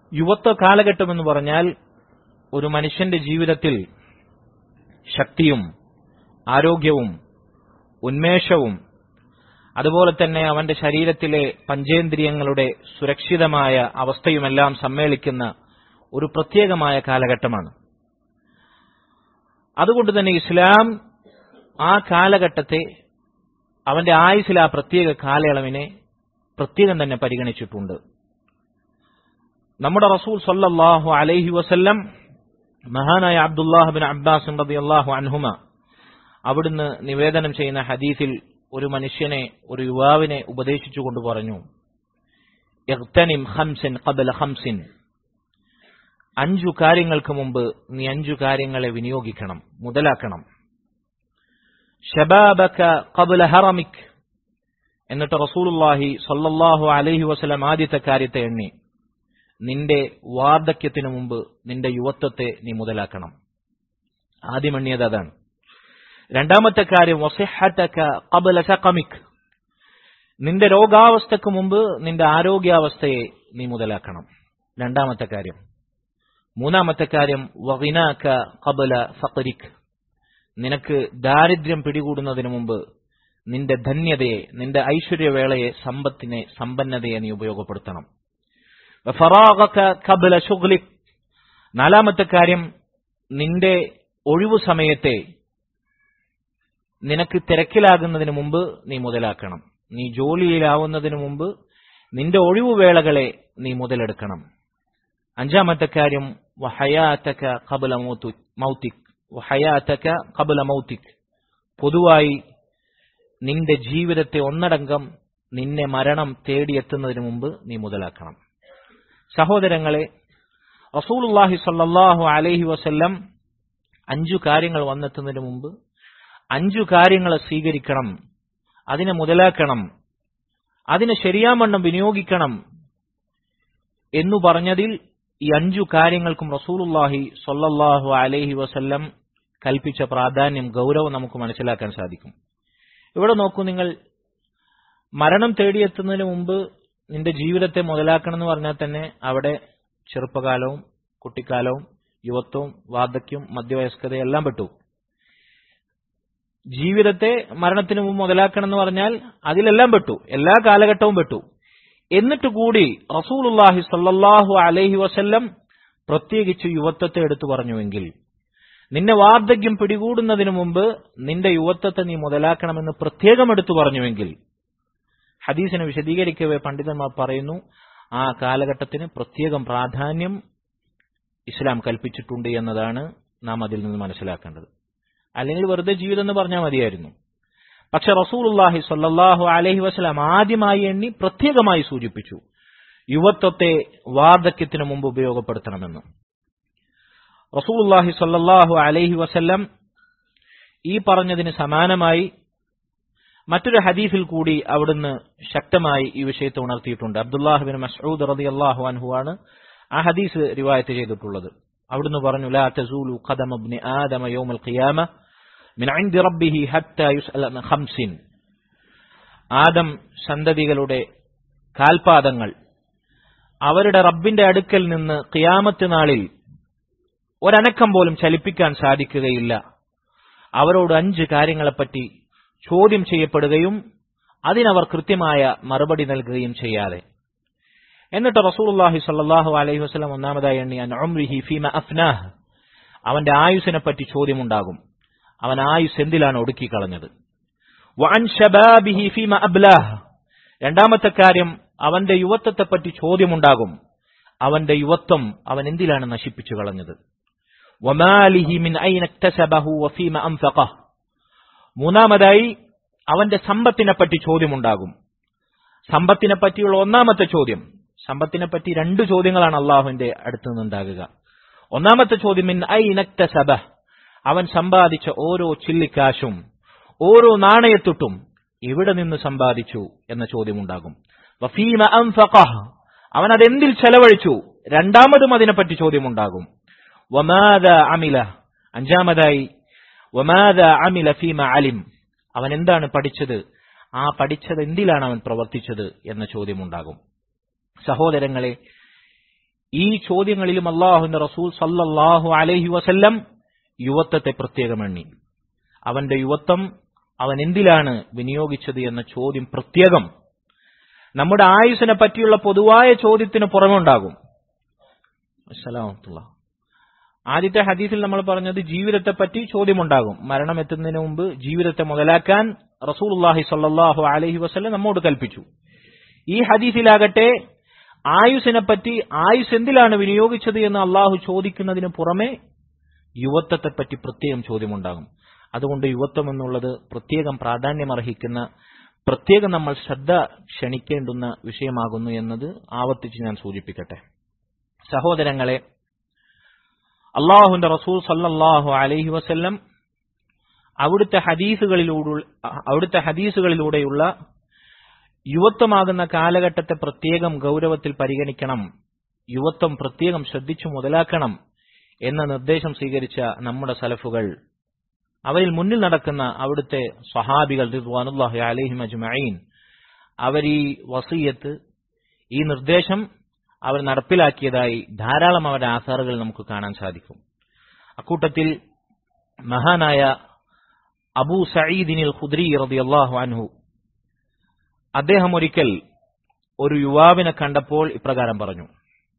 യുവത്വ കാലഘട്ടം എന്ന് പറഞ്ഞാൽ ഒരു മനുഷ്യന്റെ ജീവിതത്തിൽ ശക്തിയും ആരോഗ്യവും ഉന്മേഷവും അതുപോലെ തന്നെ അവന്റെ ശരീരത്തിലെ പഞ്ചേന്ദ്രിയങ്ങളുടെ സുരക്ഷിതമായ അവസ്ഥയുമെല്ലാം സമ്മേളിക്കുന്ന ഒരു പ്രത്യേകമായ കാലഘട്ടമാണ് അതുകൊണ്ട് തന്നെ ഇസ്ലാം ആ കാലഘട്ടത്തെ അവന്റെ ആയുസിൽ ആ പ്രത്യേക കാലയളവിനെ പ്രത്യേകം തന്നെ പരിഗണിച്ചിട്ടുണ്ട് നമ്മുടെ റസൂൽ സല്ലല്ലാഹു അലൈഹി വസല്ലം മഹാനായ അബ്ദുല്ലാഹ് ബിൻ അബ്ബാസ് റളിയല്ലാഹു അൻഹുമ അവിടുന്ന് നിവേദനം ചെയ്യുന്ന ഹദീസിൽ ഒരു മനുഷ്യനെ ഒരു യുവാവിനെ ഉപദേശിച്ചുകൊണ്ട് പറഞ്ഞു ഇഗ്തനിം ഖംസിൻ ഖബല ഖംസിൻ അഞ്ചു കാര്യങ്ങൾക്ക് മുമ്പ് നീ അഞ്ചു കാര്യങ്ങളെ വിനിയോഗിക്കണം മുതലാക്കണം ഷബാബക ഖബല ഹറമിക് എന്നിട്ട് റസൂലുള്ളാഹി സല്ലല്ലാഹു അലൈഹി വസല്ലം ആദ്യത്തെ കാര്യത്തെ എണ്ണി നിന്റെ വാർദ്ധക്യത്തിനു മുമ്പ് നിന്റെ യുവത്വത്തെ നീ മുതലാക്കണം ആദ്യം എണ്ണിയത് അതാണ് രണ്ടാമത്തെ കാര്യം വസിഹത്തക ഖബല സഖമിക് നിന്റെ രോഗാവസ്ഥക്ക് മുമ്പ് നിന്റെ ആരോഗ്യാവസ്ഥയെ നീ മുതലാക്കണം രണ്ടാമത്തെ കാര്യം മൂന്നാമത്തെ കാര്യം വഹിനാക്ക ഖബല ഫഖരിക് നിനക്ക് ദാരിദ്ര്യം പിടികൂടുന്നതിന് മുമ്പ് നിന്റെ ധന്യതയെ നിന്റെ ഐശ്വര്യവേളയെ സമ്പത്തിനെ സമ്പന്നതയെ നീ ഉപയോഗപ്പെടുത്തണം ഫറാഗക ഖബല ശുഗ്ലിക് നാലാമത്തെ കാര്യം നിന്റെ ഒഴിവു സമയത്തെ നിനക്ക് തിരക്കിലാകുന്നതിന് മുമ്പ് നീ മുതലാക്കണം നീ ജോലിയിലാവുന്നതിന് മുമ്പ് നിന്റെ ഒഴിവുവേളകളെ നീ മുതലെടുക്കണം അഞ്ചാമത്തെ കാര്യം വഹയാത്തക ഖബല മൗത്തിക് വഹയാത്തക ഖബല മൗത്തിക് പൊതുവായി നിന്റെ ജീവിതത്തെ ഒന്നടങ്കം നിന്നെ മരണം തേടിയെത്തുന്നതിന് മുമ്പ് നീ മുതലാക്കണം സഹോദരങ്ങളെ റസൂലുള്ളാഹി സ്വല്ലല്ലാഹു അലൈഹി വസല്ലം അഞ്ചു കാര്യങ്ങൾ വന്നെത്തുന്നതിന് മുമ്പ് അഞ്ചു കാര്യങ്ങളെ സ്വീകരിക്കണം അതിനെ മുതലാക്കണം അതിനെ ശരിയാമണ്ണം വിനിയോഗിക്കണം എന്നു പറഞ്ഞതിൽ ഈ അഞ്ചു കാര്യങ്ങൾക്കും റസൂലുള്ളാഹി സ്വല്ലല്ലാഹു അലൈഹി വസല്ലം കൽപ്പിച്ച പ്രാധാന്യം ഗൗരവം നമുക്ക് മനസ്സിലാക്കാൻ സാധിക്കും ഇവിടെ നോക്കൂ നിങ്ങൾ മരണം തേടിയെത്തുന്നതിന് മുമ്പ് നിന്റെ ജീവിതത്തെ മുതലാക്കണം എന്ന് പറഞ്ഞാൽ തന്നെ അവിടെ ചെറുപ്പകാലവും കുട്ടിക്കാലവും യുവത്വവും വാർദ്ധക്യവും മധ്യവയസ്കതയും എല്ലാം പെട്ടു ജീവിതത്തെ മരണത്തിന് മുമ്പ് മുതലാക്കണം എന്ന് പറഞ്ഞാൽ അതിലെല്ലാം പെട്ടു എല്ലാ കാലഘട്ടവും പെട്ടു എന്നിട്ട് കൂടി റസൂലുള്ളാഹി സല്ലല്ലാഹു അലൈഹി വസല്ലം പ്രത്യേകിച്ച് യുവത്വത്തെ എടുത്തു പറഞ്ഞുവെങ്കിൽ നിന്നെ വാർദ്ധക്യം പിടികൂടുന്നതിന് മുമ്പ് നിന്റെ യുവത്വത്തെ നീ മുതലാക്കണമെന്ന് പ്രത്യേകം എടുത്തു പറഞ്ഞുവെങ്കിൽ ഹദീസിനെ വിശദീകരിക്കവേ പണ്ഡിതന്മാർ പറയുന്നു ആ കാലഘട്ടത്തിന് പ്രത്യേകം പ്രാധാന്യം ഇസ്ലാം കൽപ്പിച്ചിട്ടുണ്ട് എന്നതാണ് നാം അതിൽ നിന്ന് മനസ്സിലാക്കേണ്ടത് അല്ലെങ്കിൽ വെറുതെ ജീവിതം എന്ന് പറഞ്ഞാൽ മതിയായിരുന്നു പക്ഷെ റസൂലുള്ളാഹി സ്വല്ലല്ലാഹു അലൈഹി വസല്ലം ആദ്യമായി എണ്ണി പ്രത്യേകമായി സൂചിപ്പിച്ചു യുവത്വത്തെ വാർദ്ധക്യത്തിന് മുമ്പ് ഉപയോഗപ്പെടുത്തണമെന്ന് റസൂലുള്ളാഹി സ്വല്ലല്ലാഹു അലൈഹി വസല്ലം ഈ പറഞ്ഞതിന് സമാനമായി മറ്റൊരു ഹദീസിൽ കൂടി അവിടുന്ന് ശക്തമായി ഈ വിഷയത്തെ ഉണർത്തിയിട്ടുണ്ട് അബ്ദുല്ലാഹിബിൻ മസ്ഊദ് റളിയല്ലാഹു അൻഹു ആണ് ആ ഹദീസ് റിവായത്ത് ചെയ്തിട്ടുള്ളത് അവിടുന്ന് പറഞ്ഞു ലാ തസൂലു ഖദമ ഇബ്നി ആദമ യൗമൽ ഖിയാമ മിൻ ഇൻദി റബ്ബിഹി ഹത്ത യുസ്അല അൻ ഖംസിൻ ആദം സന്തതികളുടെ കാൽപാദങ്ങൾ അവരുടെ റബ്ബിന്റെ അടുക്കൽ നിന്ന് ഖിയാമത്ത് നാളിൽ ഒരനക്കം പോലും ചലിപ്പിക്കാൻ സാധിക്കുകയില്ല അവരോട് അഞ്ച് കാര്യങ്ങളെപ്പറ്റി ചോദ്യം ചെയ്യപ്പെടുകയും അതിനവർ കൃത്യമായ മറുപടി നൽകുകയും ചെയ്യാതെ എന്നിട്ട് റസൂലുള്ളാഹി സ്വല്ലല്ലാഹു അലൈഹി വസല്ലം ഒന്നാമതായി എണ്ണി അൻ ഉംരിഹി ഫീമ അഫ്നാഹ് അവന്റെ ആയുസിനെ പറ്റി ചോദ്യമുണ്ടാകും അവൻ ആയുസ് എന്തിലാണ് ഒടുക്കിക്കളഞ്ഞത് വഅൻ ഷബാബിഹി ഫീമ അബ്ലാഹ് രണ്ടാമത്തെ കാര്യം അവന്റെ യുവത്വത്തെപ്പറ്റി ചോദ്യമുണ്ടാകും അവന്റെ യുവത്വം അവൻ എന്തിലാണ് നശിപ്പിച്ചു കളഞ്ഞത് വമാലിഹി മിൻ ഐന ഇക്തസബഹു വഫീമ അൻഫഖഹ് മൂന്നാമതായി അവന്റെ സമ്പത്തിനെ പറ്റി ചോദ്യമുണ്ടാകും സമ്പത്തിനെ പറ്റിയുള്ള ഒന്നാമത്തെ ചോദ്യം സമ്പത്തിനെ പറ്റി രണ്ട് ചോദ്യങ്ങളാണ് അള്ളാഹുവിന്റെ അടുത്ത് നിന്നുണ്ടാകുക ഒന്നാമത്തെ ചോദ്യം മിൻ ഐനക്തസബ അവൻ സമ്പാദിച്ച ഓരോ ചില്ലിക്കാശും ഓരോ നാണയത്തുട്ടും എവിടെ നിന്ന് സമ്പാദിച്ചു എന്ന ചോദ്യമുണ്ടാകും വഫീമ അൻഫഖഹ് അവൻ അതെന്തിൽ ചെലവഴിച്ചു രണ്ടാമതും അതിനെപ്പറ്റി ചോദ്യമുണ്ടാകും വമാദ അമില അഞ്ചാമതായി വമാദ അമില ഫീമ അലിം അവൻ എന്താണ് പഠിച്ചത് ആ പഠിച്ചത് എന്തിലാണ് അവൻ പ്രവർത്തിച്ചത് എന്ന ചോദ്യമുണ്ടാകും സഹോദരങ്ങളെ ഈ ചോദ്യങ്ങളിലും അള്ളാഹുവിന്റെ റസൂൽ സല്ലല്ലാഹു അലൈഹി വസല്ലം യുവത്വത്തെ പ്രത്യേകം എണ്ണി അവന്റെ യുവത്വം അവൻ എന്തിലാണ് വിനിയോഗിച്ചത് എന്ന ചോദ്യം പ്രത്യേകം നമ്മുടെ ആയുസിനെ പറ്റിയുള്ള പൊതുവായ ചോദ്യത്തിന് പുറമുണ്ടാകും അസ്സലാമത്തുള്ള ആദ്യത്തെ ഹദീസിൽ നമ്മൾ പറഞ്ഞത് ജീവിതത്തെ പറ്റി ചോദ്യമുണ്ടാകും മരണം എത്തുന്നതിന് മുമ്പ് ജീവിതത്തെ മുതലാക്കാൻ റസൂലുള്ളാഹി സ്വല്ലല്ലാഹു അലൈഹി വസല്ലം നമ്മോട് കൽപ്പിച്ചു ഈ ഹദീസിലാകട്ടെ ആയുസിനെ പറ്റി ആയുസ് എന്തിലാണ് വിനിയോഗിച്ചത് എന്ന് അള്ളാഹു ചോദിക്കുന്നതിന് പുറമെ യുവത്വത്തെ പറ്റി പ്രത്യേകം ചോദ്യമുണ്ടാകും അതുകൊണ്ട് യുവത്വം എന്നുള്ളത് പ്രത്യേകം പ്രാധാന്യമർഹിക്കുന്ന പ്രത്യേകം നമ്മൾ ശ്രദ്ധ ക്ഷണിക്കേണ്ടുന്ന വിഷയമാകുന്നു എന്നത് ആവർത്തിച്ച് ഞാൻ സൂചിപ്പിക്കട്ടെ സഹോദരങ്ങളെ അള്ളാഹുന്റെ റസൂൽ സല്ലല്ലാഹു അലൈഹി വസല്ലം അവിടുത്തെ ഹദീസുകളിലൂടെ അവിടുത്തെ ഹദീസുകളിലൂടെയുള്ള യുവത്വമാകുന്ന കാലഘട്ടത്തെ പ്രത്യേകം ഗൗരവത്തിൽ പരിഗണിക്കണം യുവത്വം പ്രത്യേകം ശ്രദ്ധിച്ചു മുതലാക്കണം എന്ന നിർദ്ദേശം സ്വീകരിച്ച നമ്മുടെ സലഫുകൾ അവരിൽ മുന്നിൽ നടക്കുന്ന അവിടുത്തെ സ്വഹാബികൾ റിദ്വാനുല്ലാഹി അലൈഹിം അജ്മഈൻ അവർ ഈ വസീയത്ത് ഈ നിർദ്ദേശം അവർ നടപ്പിലാക്കിയതായി ധാരാളം അവരുടെ ആധാറുകൾ നമുക്ക് കാണാൻ സാധിക്കും അക്കൂട്ടത്തിൽ മഹാനായ അബൂ സഈദിനിൽ ഖുദ്രി റളിയല്ലാഹു അൻഹു അദ്ദേഹം ഒരിക്കൽ ഒരു യുവാവിനെ കണ്ടപ്പോൾ ഇപ്രകാരം പറഞ്ഞു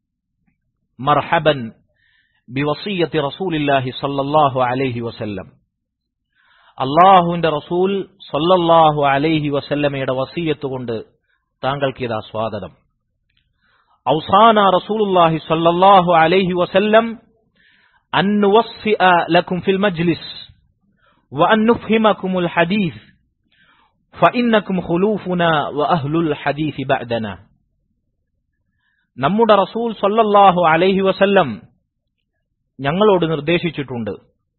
മർഹബൻ ബിവസീയത്തി റസൂലില്ലാഹി സല്ലല്ലാഹു അലൈഹി വസല്ലം അള്ളാഹുവിന്റെ റസൂൽ സല്ലല്ലാഹു അലൈഹി വസല്ലമയുടെ വസീയത്ത് കൊണ്ട് താങ്കൾക്ക് ഇതാ സ്വാഗതം ഔസാന റസൂലുള്ളാഹി സല്ലല്ലാഹു അലൈഹി വസല്ലം അൻ നുവസ്സിഅ ലക്കും ഫിൽ മജ്ലിസ് وأن نفهمكم الحديث فإنكم خلوفنا وأهل الحديث بعدنا നമ്മുടെ റസൂൽ സല്ലല്ലാഹു അലൈഹി വസല്ലം ഞങ്ങളോട് നിർദ്ദേശിച്ചിട്ടുണ്ട്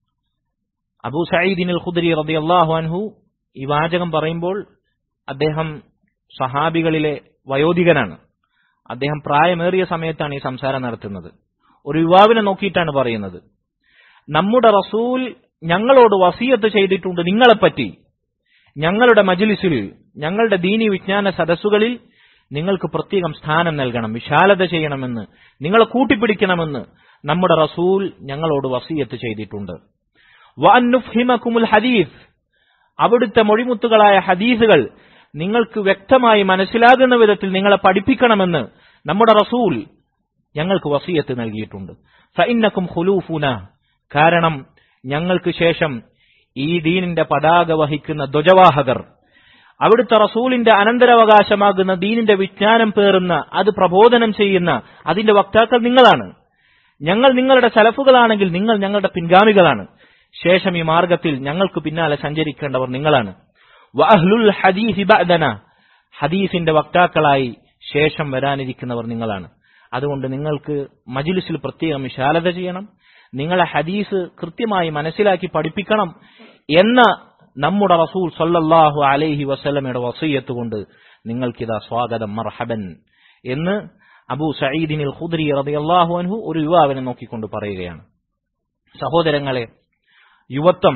അബൂ സഈദിൻ അൽ ഖുദ്രി റളിയല്ലാഹു അൻഹു ഈ വാചകം പറയുമ്പോൾ അദ്ദേഹം സഹാബികളിലെ വയോധികനാണ് അദ്ദേഹം പ്രായമേറിയ സമയത്താണ് ഈ സംസാരം നടത്തുന്നത് ഒരു യുവാവിനെ നോക്കിയിട്ടാണ് പറയുന്നത് നമ്മുടെ റസൂൽ ഞങ്ങളോട് വസീയത്ത് ചെയ്തിട്ടുണ്ട് നിങ്ങളെപ്പറ്റി ഞങ്ങളുടെ മജ്ലിസിൽ ഞങ്ങളുടെ ദീനി വിജ്ഞാന സദസ്സുകളിൽ നിങ്ങൾക്ക് പ്രത്യേകം സ്ഥാനം നൽകണം വിശാലത ചെയ്യണമെന്ന് നിങ്ങളെ കൂട്ടിപ്പിടിക്കണമെന്ന് നമ്മുടെ റസൂൽ ഞങ്ങളോട് വസീയത്ത് ചെയ്തിട്ടുണ്ട് വഅന്നുഫ്ഹിമക്കുമുൽ ഹദീസ് അവിടുത്തെ മൊഴിമുത്തുകളായ ഹദീസുകൾ നിങ്ങൾക്ക് വ്യക്തമായി മനസ്സിലാകുന്ന വിധത്തിൽ നിങ്ങളെ പഠിപ്പിക്കണമെന്ന് നമ്മുടെ റസൂൽ ഞങ്ങൾക്ക് വസീയത്ത് നൽകിയിട്ടുണ്ട് ഫഇന്നക്കും ഖുലൂഫുന കാരണം ഞങ്ങൾക്ക് ശേഷം ഈ ദീനിന്റെ പതാക വഹിക്കുന്ന ധ്വജവാഹകർ അവിടുത്തെ റസൂലിന്റെ അനന്തരാവകാശമാകുന്ന ദീനിന്റെ വിജ്ഞാനം പേറുന്ന അത് പ്രബോധനം ചെയ്യുന്ന അതിന്റെ വക്താക്കൾ നിങ്ങളാണ് ഞങ്ങൾ നിങ്ങളുടെ സലഫുകളാണെങ്കിൽ നിങ്ങൾ ഞങ്ങളുടെ പിൻഗാമികളാണ് ശേഷം ഈ മാർഗത്തിൽ ഞങ്ങൾക്ക് പിന്നാലെ സഞ്ചരിക്കേണ്ടവർ നിങ്ങളാണ് വഅഹ്ലുൽ ഹദീസി ബഅദന ഹദീസിന്റെ വക്താക്കളായി ശേഷം വരാനിരിക്കുന്നവർ നിങ്ങളാണ് അതുകൊണ്ട് നിങ്ങൾക്ക് മജിലിസിൽ പ്രത്യേകം വിശാലത ചെയ്യണം നിങ്ങളെ ഹദീസ് കൃത്യമായി മനസ്സിലാക്കി പഠിപ്പിക്കണം എന്ന നമ്മുടെ റസൂൽ സല്ലല്ലാഹു അലൈഹി വസല്ലമയുടെ വസീയത്ത് കൊണ്ട് നിങ്ങൾക്കിതാ സ്വാഗതം മർഹബൻ എന്ന് അബൂ സഈദിനിൽ ഖുദ്രി റളിയല്ലാഹു അൻഹു ഒരു യുവാവിനെ നോക്കിക്കൊണ്ട് പറയുകയാണ് സഹോദരങ്ങളെ യുവത്വം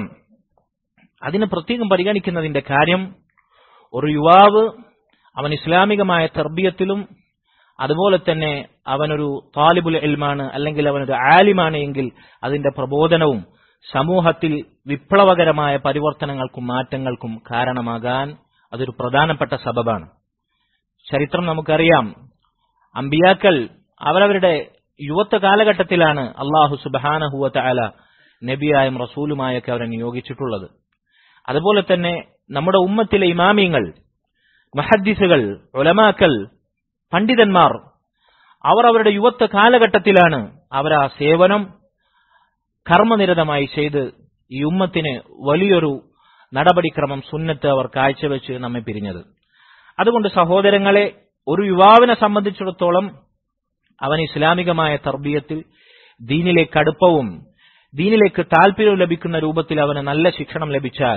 അതിന് പ്രത്യേകം പരിഗണിക്കുന്നതിന്റെ കാര്യം ഒരു യുവാവ് അവൻ ഇസ്ലാമികമായ തർബീയത്തിലും അതുപോലെ തന്നെ അവനൊരു താലിബുൽ എൽമാണ് അല്ലെങ്കിൽ അവനൊരു ആലിമാണ് എങ്കിൽ അതിന്റെ പ്രബോധനവും സമൂഹത്തിൽ വിപ്ലവകരമായ പരിവർത്തനങ്ങൾക്കും മാറ്റങ്ങൾക്കും കാരണമാകാൻ അതൊരു പ്രധാനപ്പെട്ട സബബാണ് ചരിത്രം നമുക്കറിയാം അമ്പിയാക്കൾ അവരവരുടെ യുവത്വ കാലഘട്ടത്തിലാണ് അള്ളാഹു സുബാനഹുവ അല നബിയായും റസൂലുമായൊക്കെ അവരെ നിയോഗിച്ചിട്ടുള്ളത് അതുപോലെ തന്നെ നമ്മുടെ ഉമ്മത്തിലെ ഇമാമിയങ്ങൾ മഹദ്ദിസുകൾ ഒലമാക്കൾ പണ്ഡിതന്മാർ അവർ അവരുടെ യുവത്വ കാലഘട്ടത്തിലാണ് അവർ ആ സേവനം കർമ്മനിരതമായി ചെയ്ത് ഈ ഉമ്മത്തിന് വലിയൊരു നടപടിക്രമം സുന്നത്ത് അവർ കാഴ്ചവെച്ച് നമ്മെ പിരിഞ്ഞത് അതുകൊണ്ട് സഹോദരങ്ങളെ ഒരു യുവാവിനെ സംബന്ധിച്ചിടത്തോളം അവൻ ഇസ്ലാമികമായ തർബീയത്തിൽ ദീനിലേക്ക് അടുപ്പവും ദീനിലേക്ക് താല്പര്യവും ലഭിക്കുന്ന രൂപത്തിൽ അവന് നല്ല ശിക്ഷണം ലഭിച്ചാൽ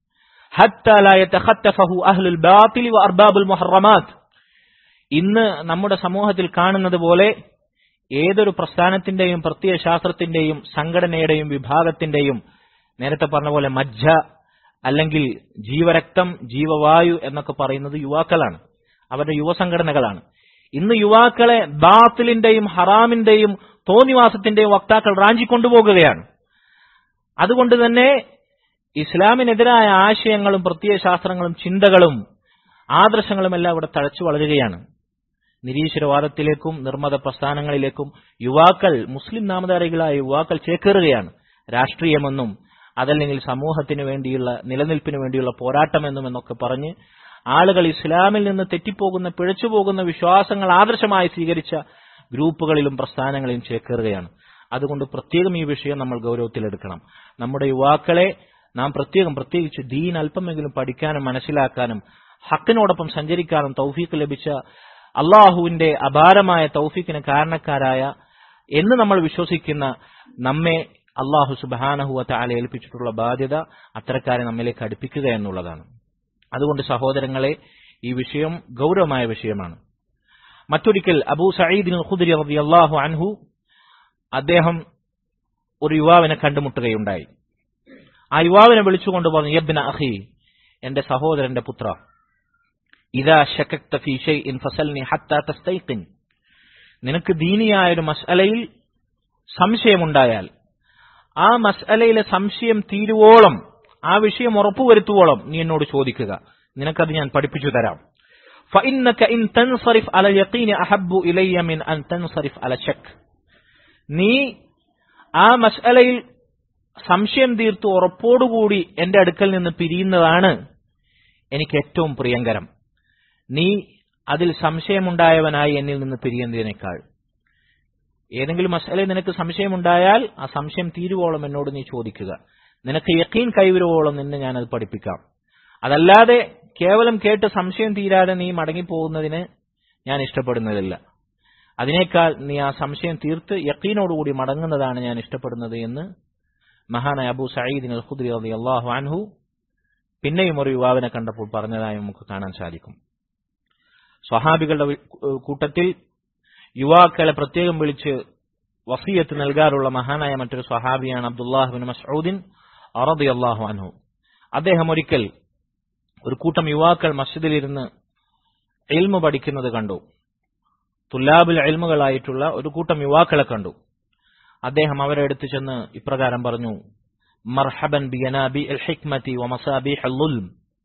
ഇന്ന് നമ്മുടെ സമൂഹത്തിൽ കാണുന്നത് പോലെ ഏതൊരു പ്രസ്ഥാനത്തിന്റെയും പ്രത്യയ ശാസ്ത്രത്തിന്റെയും സംഘടനയുടെയും വിഭാഗത്തിന്റെയും നേരത്തെ പറഞ്ഞ പോലെ മജ്ജ അല്ലെങ്കിൽ ജീവരക്തം ജീവവായു എന്നൊക്കെ പറയുന്നത് യുവാക്കളാണ് അവരുടെ യുവസംഘടനകളാണ് ഇന്ന് യുവാക്കളെ ബാത്തിലിന്റെയും ഹറാമിന്റെയും തോന്നിവാസത്തിന്റെയും വക്താക്കൾ റാഞ്ചിക്കൊണ്ടുപോകുകയാണ് അതുകൊണ്ട് തന്നെ ഇസ്ലാമിനെതിരായ ആശയങ്ങളും പ്രത്യയശാസ്ത്രങ്ങളും ചിന്തകളും ആദർശങ്ങളും എല്ലാം ഇവിടെ തഴച്ചു വളരുകയാണ് നിരീശ്വരവാദത്തിലേക്കും നിർമ്മത പ്രസ്ഥാനങ്ങളിലേക്കും യുവാക്കൾ മുസ്ലിം നാമധാരികളായ യുവാക്കൾ ചേക്കേറുകയാണ് രാഷ്ട്രീയമെന്നും അതല്ലെങ്കിൽ സമൂഹത്തിന് വേണ്ടിയുള്ള നിലനിൽപ്പിന് വേണ്ടിയുള്ള പോരാട്ടമെന്നും എന്നൊക്കെ പറഞ്ഞ് ആളുകൾ ഇസ്ലാമിൽ നിന്ന് തെറ്റിപ്പോകുന്ന പിഴച്ചുപോകുന്ന വിശ്വാസങ്ങൾ ആദർശമായി സ്വീകരിച്ച ഗ്രൂപ്പുകളിലും പ്രസ്ഥാനങ്ങളിലും ചേക്കേറുകയാണ് അതുകൊണ്ട് പ്രത്യേകം ഈ വിഷയം നമ്മൾ ഗൗരവത്തിലെടുക്കണം നമ്മുടെ യുവാക്കളെ നാം പ്രത്യേകം പ്രത്യേകിച്ച് ദീൻ അല്പമെങ്കിലും പഠിക്കാനും മനസ്സിലാക്കാനും ഹക്കിനോടൊപ്പം സഞ്ചരിക്കാനും തൗഫീഖ് ലഭിച്ച അള്ളാഹുവിന്റെ അപാരമായ തൗഫീഖിന് കാരണക്കാരായ എന്ന് നമ്മൾ വിശ്വസിക്കുന്ന നമ്മെ അള്ളാഹു സുബാനഹുവ താല ഏൽപ്പിച്ചിട്ടുള്ള ബാധ്യത അത്തരക്കാരെ നമ്മിലേക്ക് അടുപ്പിക്കുക എന്നുള്ളതാണ് അതുകൊണ്ട് സഹോദരങ്ങളെ ഈ വിഷയം ഗൗരവമായ വിഷയമാണ് മറ്റൊരിക്കൽ അബൂ സയ്യിദിൻ ഖുദരി റളിയല്ലാഹു അൻഹു അദ്ദേഹം ഒരു യുവാവിനെ കണ്ടുമുട്ടുകയുണ്ടായി ആ യുവാവിനെ വിളിച്ചുകൊണ്ട് പറഞ്ഞു യബ്ന അഖി എന്റെ സഹോദരന്റെ പുത്ര ഇതാ ശക്കക്ത ഫീ ഷൈഇൻ ഫസൽനി ഹത്താ തസ്തൈഖിൻ നിനക്ക് ദീനിയായ ഒരു മസ്അലയിൽ സംശയമുണ്ടായാൽ ആ മസ്അലയിലെ സംശയം തീരുവോളം ആ വിഷയം ഉറപ്പുവരുത്തുവോളം നീ എന്നോട് ചോദിക്കുക നിനക്കത് ഞാൻ പഠിപ്പിച്ചു തരാം فإنك إن تنصرف على اليقين أحب إلي من أن تنصرف على الشك നീ ആ മസ്അലയിൽ സംശയം തീർത്ത് ഉറപ്പോടുകൂടി എന്റെ അടുക്കൽ നിന്ന് പിരിയുന്നതാണ് എനിക്ക് ഏറ്റവും പ്രിയങ്കരം നീ അതിൽ സംശയമുണ്ടായവനായി എന്നിൽ നിന്ന് പിരിയുന്നതിനേക്കാൾ ഏതെങ്കിലും മസലയിൽ നിനക്ക് സംശയമുണ്ടായാൽ ആ സംശയം തീരുവോളം എന്നോട് നീ ചോദിക്കുക നിനക്ക് യക്കീൻ കൈവരുവോളം നിന്നെ ഞാനത് പഠിപ്പിക്കാം അതല്ലാതെ കേവലം കേട്ട് സംശയം തീരാതെ നീ മടങ്ങിപ്പോകുന്നതിന് ഞാൻ ഇഷ്ടപ്പെടുന്നതില്ല അതിനേക്കാൾ നീ ആ സംശയം തീർത്ത് യക്കീനോടുകൂടി മടങ്ങുന്നതാണ് ഞാൻ ഇഷ്ടപ്പെടുന്നത് എന്ന് മഹാനായ അബു സയ്യിദിൻ അൽ ഖുദ്രി റളിയല്ലാഹു അൻഹു പിന്നെയും ഒരു യുവാവിനെ കണ്ടപ്പോൾ പറഞ്ഞതായി നമുക്ക് കാണാൻ സാധിക്കും സ്വഹാബികളുടെ വി- കൂട്ടത്തിൽ യുവാക്കളെ പ്രത്യേകം വിളിച്ച് വസീയത്ത് നൽകാറുള്ള മഹാനായ മറ്റൊരു സ്വഹാബിയാണ് അബ്ദുല്ലാഹുബിൻ മസ്ഊദിൻ റളിയല്ലാഹു അൻഹു അദ്ദേഹം ഒരിക്കൽ ഒരു കൂട്ടം യുവാക്കൾ മസ്ജിദിലിരുന്ന് ഇൽമു പഠിക്കുന്നത് കണ്ടു തുല്ലാബുൽ ഇൽമുകളായിട്ടുള്ള ഒരു കൂട്ടം യുവാക്കളെ കണ്ടു അദ്ദേഹം അവരെ അടുത്ത് ചെന്ന് ഇപ്രകാരം പറഞ്ഞു മർഹബൻ ബിയനാബി അൽ ഹിക്മതി വമസാബിഹ് الظلم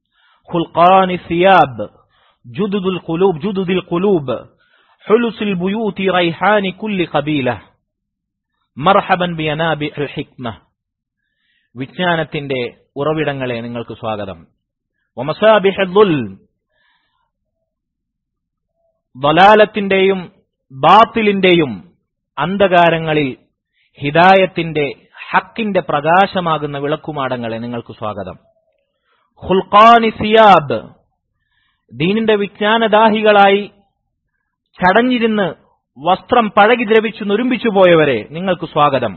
خلقان الثياب جدد القلوب جدد القلوب حلس البيوت ريحان كل قبيلة مرحبا بينابع الحكمة വിജ്ഞാനത്തിന്റെ ഉറവിടങ്ങളെ നിങ്ങൾക്ക് സ്വാഗതം വമസാബിഹ് الظلم ദലാലത്തിന്റെയും ബാത്തിലിന്റെയും അന്ധകാരങ്ങളിൽ ഹിദായത്തിന്റെ ഹക്കിന്റെ പ്രകാശമാകുന്ന വിളക്കുമാടങ്ങളെ നിങ്ങൾക്ക് സ്വാഗതം ഹുൽഖാനി സിയാബ് ദീനിന്റെ വിജ്ഞാനദാഹികളായി ചടഞ്ഞിരുന്ന് വസ്ത്രം പഴകി ദ്രവിച്ചു നുരുമ്പിച്ചു പോയവരെ നിങ്ങൾക്ക് സ്വാഗതം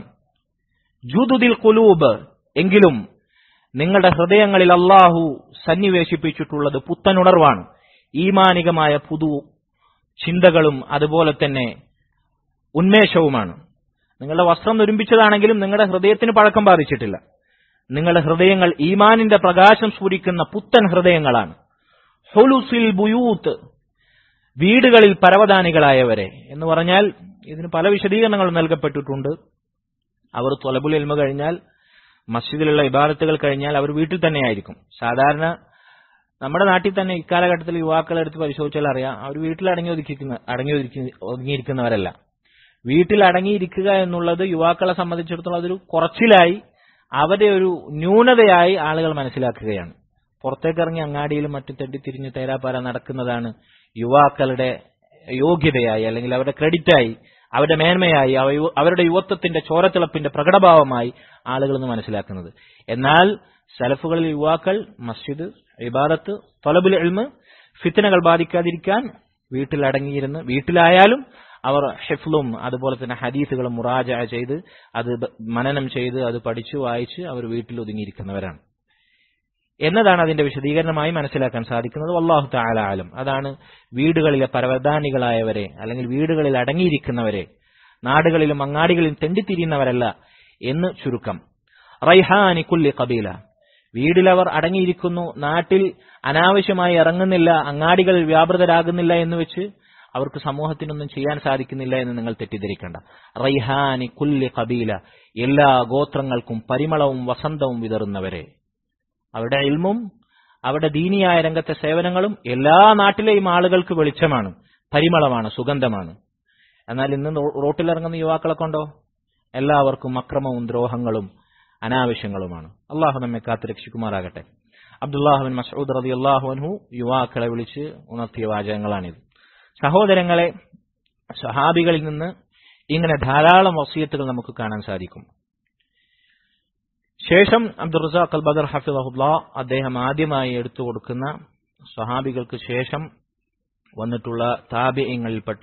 ജുദുദിൽ കുലൂബ് എങ്കിലും നിങ്ങളുടെ ഹൃദയങ്ങളിൽ അള്ളാഹു സന്നിവേശിപ്പിച്ചിട്ടുള്ളത് പുത്തനുണർവാണ് ഈമാനികമായ പുതു ചിന്തകളും അതുപോലെ തന്നെ ഉന്മേഷവുമാണ് നിങ്ങളുടെ വസ്ത്രം നുരുമ്പിച്ചതാണെങ്കിലും നിങ്ങളുടെ ഹൃദയത്തിന് പഴക്കം ബാധിച്ചിട്ടില്ല നിങ്ങളുടെ ഹൃദയങ്ങൾ ഈമാനിന്റെ പ്രകാശം സ്ഫുരിക്കുന്ന പുത്തൻ ഹൃദയങ്ങളാണ് ഹുലുസിൽ ബുയൂത്ത് വീടുകളിൽ പരവതാനികളായവരെ എന്ന് പറഞ്ഞാൽ ഇതിന് പല വിശദീകരണങ്ങളും നൽകപ്പെട്ടിട്ടുണ്ട് അവർ തൊലബുൽ എൽമ കഴിഞ്ഞാൽ മസ്ജിദിലുള്ള ഇബാദത്തുകൾ കഴിഞ്ഞാൽ അവർ വീട്ടിൽ തന്നെയായിരിക്കും സാധാരണ നമ്മുടെ നാട്ടിൽ തന്നെ ഇക്കാലഘട്ടത്തിൽ യുവാക്കളെ എടുത്ത് പരിശോധിച്ചാൽ അറിയാം അവർ വീട്ടിൽ അടങ്ങി ഒതുക്കിക്കുന്ന അടങ്ങി ഒതുക്കി- ഒതുങ്ങിയിരിക്കുന്നവരല്ല വീട്ടിൽ അടങ്ങിയിരിക്കുക എന്നുള്ളത് യുവാക്കളെ സംബന്ധിച്ചിടത്തോളം അതൊരു കുറച്ചിലായി അവരെ ഒരു ന്യൂനതയായി ആളുകൾ മനസ്സിലാക്കുകയാണ് പുറത്തേക്കിറങ്ങി അങ്ങാടിയിലും മറ്റും തെണ്ടിത്തിരിഞ്ഞ് തേരാപ്പാര നടക്കുന്നതാണ് യുവാക്കളുടെ യോഗ്യതയായി അല്ലെങ്കിൽ അവരുടെ ക്രെഡിറ്റായി അവരുടെ മേന്മയായി അവ യു- അവരുടെ യുവത്വത്തിന്റെ ചോരത്തിളപ്പിന്റെ പ്രകടഭാവമായി ആളുകൾ ഇന്ന് മനസ്സിലാക്കുന്നത് എന്നാൽ സലഫുകളിൽ യുവാക്കൾ മസ്ജിദ് ഇബാദത്ത് തൊലബുൽ എൽമ് ഫിത്തനകൾ ബാധിക്കാതിരിക്കാൻ വീട്ടിൽ അടങ്ങിയിരുന്ന് വീട്ടിലായാലും അവർ ഹിഫ്ലും അതുപോലെ തന്നെ ഹദീസുകളും മുറാജ ചെയ്ത് അത് ബ- മനനം ചെയ്ത് അത് പഠിച്ചു വായിച്ച് അവർ വീട്ടിൽ ഒതുങ്ങിയിരിക്കുന്നവരാണ് എന്നതാണ് അതിന്റെ വിശദീകരണമായി മനസ്സിലാക്കാൻ സാധിക്കുന്നത് വല്ലാഹു തആല ആലം അതാണ് വീടുകളിലെ പരവധാനികളായവരെ അല്ലെങ്കിൽ വീടുകളിൽ അടങ്ങിയിരിക്കുന്നവരെ നാടുകളിലും അങ്ങാടികളിലും തെണ്ടിത്തിരിയുന്നവരല്ല എന്ന് ചുരുക്കം റൈഹാനി കുല്ലി കബീല വീട്ടിലവർ അടങ്ങിയിരിക്കുന്നു നാട്ടിൽ അനാവശ്യമായി ഇറങ്ങുന്നില്ല അങ്ങാടികളിൽ വ്യാപൃതരാകുന്നില്ല എന്ന് വെച്ച് അവർക്ക് സമൂഹത്തിനൊന്നും ചെയ്യാൻ സാധിക്കുന്നില്ല എന്ന് നിങ്ങൾ തെറ്റിദ്ധരിക്കേണ്ട റൈഹാനി കുല്ലി കബീല എല്ലാ ഗോത്രങ്ങൾക്കും പരിമളവും വസന്തവും വിതറുന്നവരെ അവരുടെ ഇൽമും അവരുടെ ദീനിയായ രംഗത്തെ സേവനങ്ങളും എല്ലാ നാട്ടിലെയും ആളുകൾക്ക് വെളിച്ചമാണ് പരിമളമാണ് സുഗന്ധമാണ് എന്നാൽ ഇന്ന് റോട്ടിലിറങ്ങുന്ന യുവാക്കളെ കൊണ്ടോ എല്ലാവർക്കും അക്രമവും ദ്രോഹങ്ങളും അനാവശ്യങ്ങളുമാണ് അള്ളാഹു നമ്മെ കാത്തു രക്ഷിക്കുമാറാകട്ടെ അബ്ദുല്ലാഹുബിൻ മസൂദ് റതി അള്ളാഹുഅൻഹു യുവാക്കളെ വിളിച്ച് ഉണർത്തിയ വാചകങ്ങളാണിത് സഹോദരങ്ങളെ സഹാബികളിൽ നിന്ന് ഇങ്ങനെ ധാരാളം വസീയത്തുകൾ നമുക്ക് കാണാൻ സാധിക്കും ശേഷം അബ്ദുൾ റസാഖ് അൽ ബദർ ഹഫിദുല്ല അദ്ദേഹം ആദ്യമായി എടുത്തു കൊടുക്കുന്ന സഹാബികൾക്ക് ശേഷം വന്നിട്ടുള്ള താബിയങ്ങളിൽപ്പെട്ട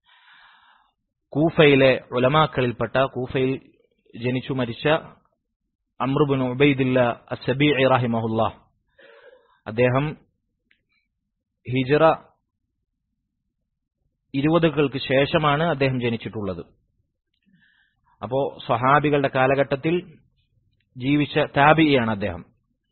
കൂഫയിലെ ഉലമാക്കളിൽപ്പെട്ട കൂഫയിൽ ജനിച്ചു മരിച്ച അമ്രുബിൻ ഉബൈദില്ല അസബി റഹിമഹുല്ല അദ്ദേഹം ഹിജറ ഇരുപതുകൾക്ക് ശേഷമാണ് അദ്ദേഹം ജനിച്ചിട്ടുള്ളത് അപ്പോ സ്വഹാബികളുടെ കാലഘട്ടത്തിൽ ജീവിച്ച താബിയാണ് അദ്ദേഹം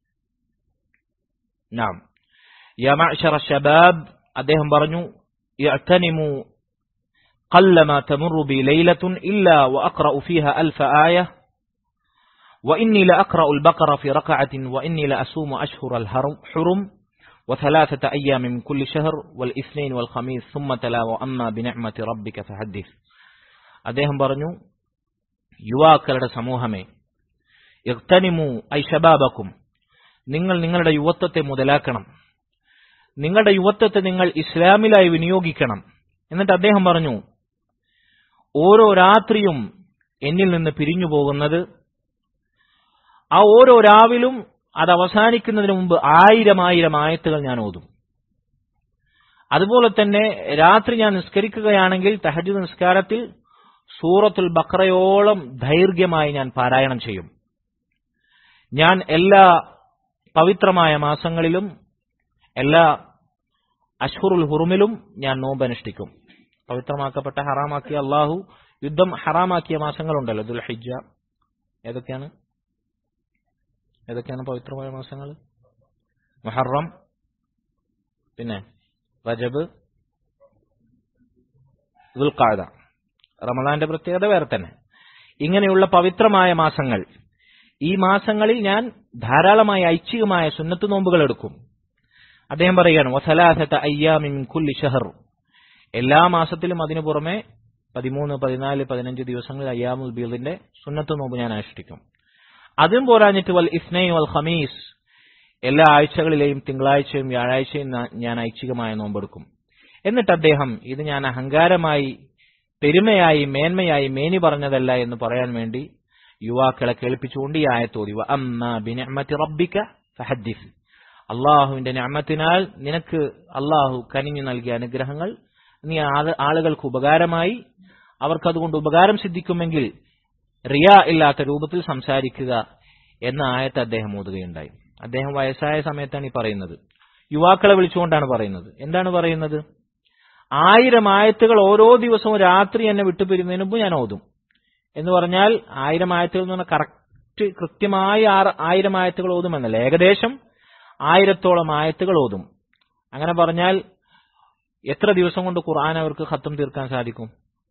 നാം യമഅ്ശറ ഷബാബ് അദ്ദേഹം പറഞ്ഞു യഅ്തനിമു قلما تمر بي ليلة إلا وأقرأ فيها ألف آية وإني لأقرأ البقرة في ركعة وإني لأصوم أشهر الحرم وثلاثة أيام من كل شهر والاثنين والخميس ثم تلا وأما بنعمة ربك فحدث അദ്ദേഹം പറഞ്ഞു യുവാക്കളുടെ സമൂഹമേ യക്തനിമു ഐ ഷബാബക്കും നിങ്ങൾ നിങ്ങളുടെ യുവത്വത്തെ മുതലാക്കണം നിങ്ങളുടെ യുവത്വത്തെ നിങ്ങൾ ഇസ്ലാമിലായി വിനിയോഗിക്കണം എന്നിട്ട് അദ്ദേഹം പറഞ്ഞു ഓരോ രാത്രിയും എന്നിൽ നിന്ന് പിരിഞ്ഞു പോകുന്നത് ആ ഓരോ രാവിലും അത് അവസാനിക്കുന്നതിന് മുമ്പ് ആയിരം ആയിരം ആയത്തുകൾ ഞാൻ ഓതും അതുപോലെ തന്നെ രാത്രി ഞാൻ നിസ്കരിക്കുകയാണെങ്കിൽ തഹജ് നിസ്കാരത്തിൽ സൂറത്തുൽ ബക്രയോളം ദൈർഘ്യമായി ഞാൻ പാരായണം ചെയ്യും ഞാൻ എല്ലാ പവിത്രമായ മാസങ്ങളിലും എല്ലാ അഷ്ഹുറുൽ ഹുറുമിലും ഞാൻ നോമ്പ് അനുഷ്ഠിക്കും പവിത്രമാക്കപ്പെട്ട ഹറാമാക്കിയ അള്ളാഹു യുദ്ധം ഹറാമാക്കിയ മാസങ്ങളുണ്ടല്ലോ ദുൽ ഹിജ ഏതൊക്കെയാണ് ഏതൊക്കെയാണ് പവിത്രമായ മാസങ്ങൾ മുഹറം പിന്നെ റജബ് ദുൽഖാദ റമദാന്റെ പ്രത്യേകത വേറെ തന്നെ ഇങ്ങനെയുള്ള പവിത്രമായ മാസങ്ങൾ ഈ മാസങ്ങളിൽ ഞാൻ ധാരാളമായി ഐച്ഛികമായ സുന്നത്ത് നോമ്പുകൾ എടുക്കും അദ്ദേഹം പറയുകയാണ് വസലാസത്ത അയ്യാമിൻ കുല്ലി ഷഹർ എല്ലാ മാസത്തിലും അതിനു പുറമെ പതിമൂന്ന് പതിനാല് പതിനഞ്ച് ദിവസങ്ങളിൽ അയ്യാമുൽ ബീദിന്റെ സുന്നത്ത് നോമ്പ് ഞാൻ അനുഷ്ഠിക്കും അതും പോരാഞ്ഞിട്ട് വൽ ഇസ്നൈ വൽ ഖമീസ് എല്ലാ ആഴ്ചകളിലെയും തിങ്കളാഴ്ചയും വ്യാഴാഴ്ചയും ഞാൻ ഐച്ഛികമായ നോമ്പെടുക്കും എന്നിട്ട് അദ്ദേഹം ഇത് ഞാൻ അഹങ്കാരമായി പെരുമയായി മേന്മയായി മേനി പറഞ്ഞതല്ല എന്ന് പറയാൻ വേണ്ടി യുവാക്കളെ കേൾപ്പിച്ചുകൊണ്ട് ഈ ആയത്തോതി അമ്മ ബിനിഅമത്തി റബ്ബിക ഫഹദ്ദിസ് അള്ളാഹുവിന്റെ ഞാമത്തിനാൽ നിനക്ക് അള്ളാഹു കനിഞ്ഞു നൽകിയ അനുഗ്രഹങ്ങൾ നീ ആളുകൾക്ക് ഉപകാരമായി അവർക്കതുകൊണ്ട് ഉപകാരം സിദ്ധിക്കുമെങ്കിൽ റിയ ഇല്ലാത്ത രൂപത്തിൽ സംസാരിക്കുക എന്ന ആയത്ത് അദ്ദേഹം ഓതുകയുണ്ടായി അദ്ദേഹം വയസ്സായ സമയത്താണ് ഈ പറയുന്നത് യുവാക്കളെ വിളിച്ചുകൊണ്ടാണ് പറയുന്നത് എന്താണ് പറയുന്നത് ആയിരം ആയത്തുകൾ ഓരോ ദിവസവും രാത്രി എന്നെ വിട്ടുപിരിയുന്നതിന് മുമ്പ് ഞാൻ ഓതും എന്ന് പറഞ്ഞാൽ ആയിരം ആയത്തുകൾ എന്ന് പറഞ്ഞാൽ കറക്റ്റ് കൃത്യമായി ആയിരം ആയത്തുകൾ ഓതുമെന്നല്ല ഏകദേശം ആയിരത്തോളം ആയത്തുകൾ ഓതും അങ്ങനെ പറഞ്ഞാൽ എത്ര ദിവസം കൊണ്ട് ഖുർആൻ അവർക്ക് ഖത്തം തീർക്കാൻ സാധിക്കും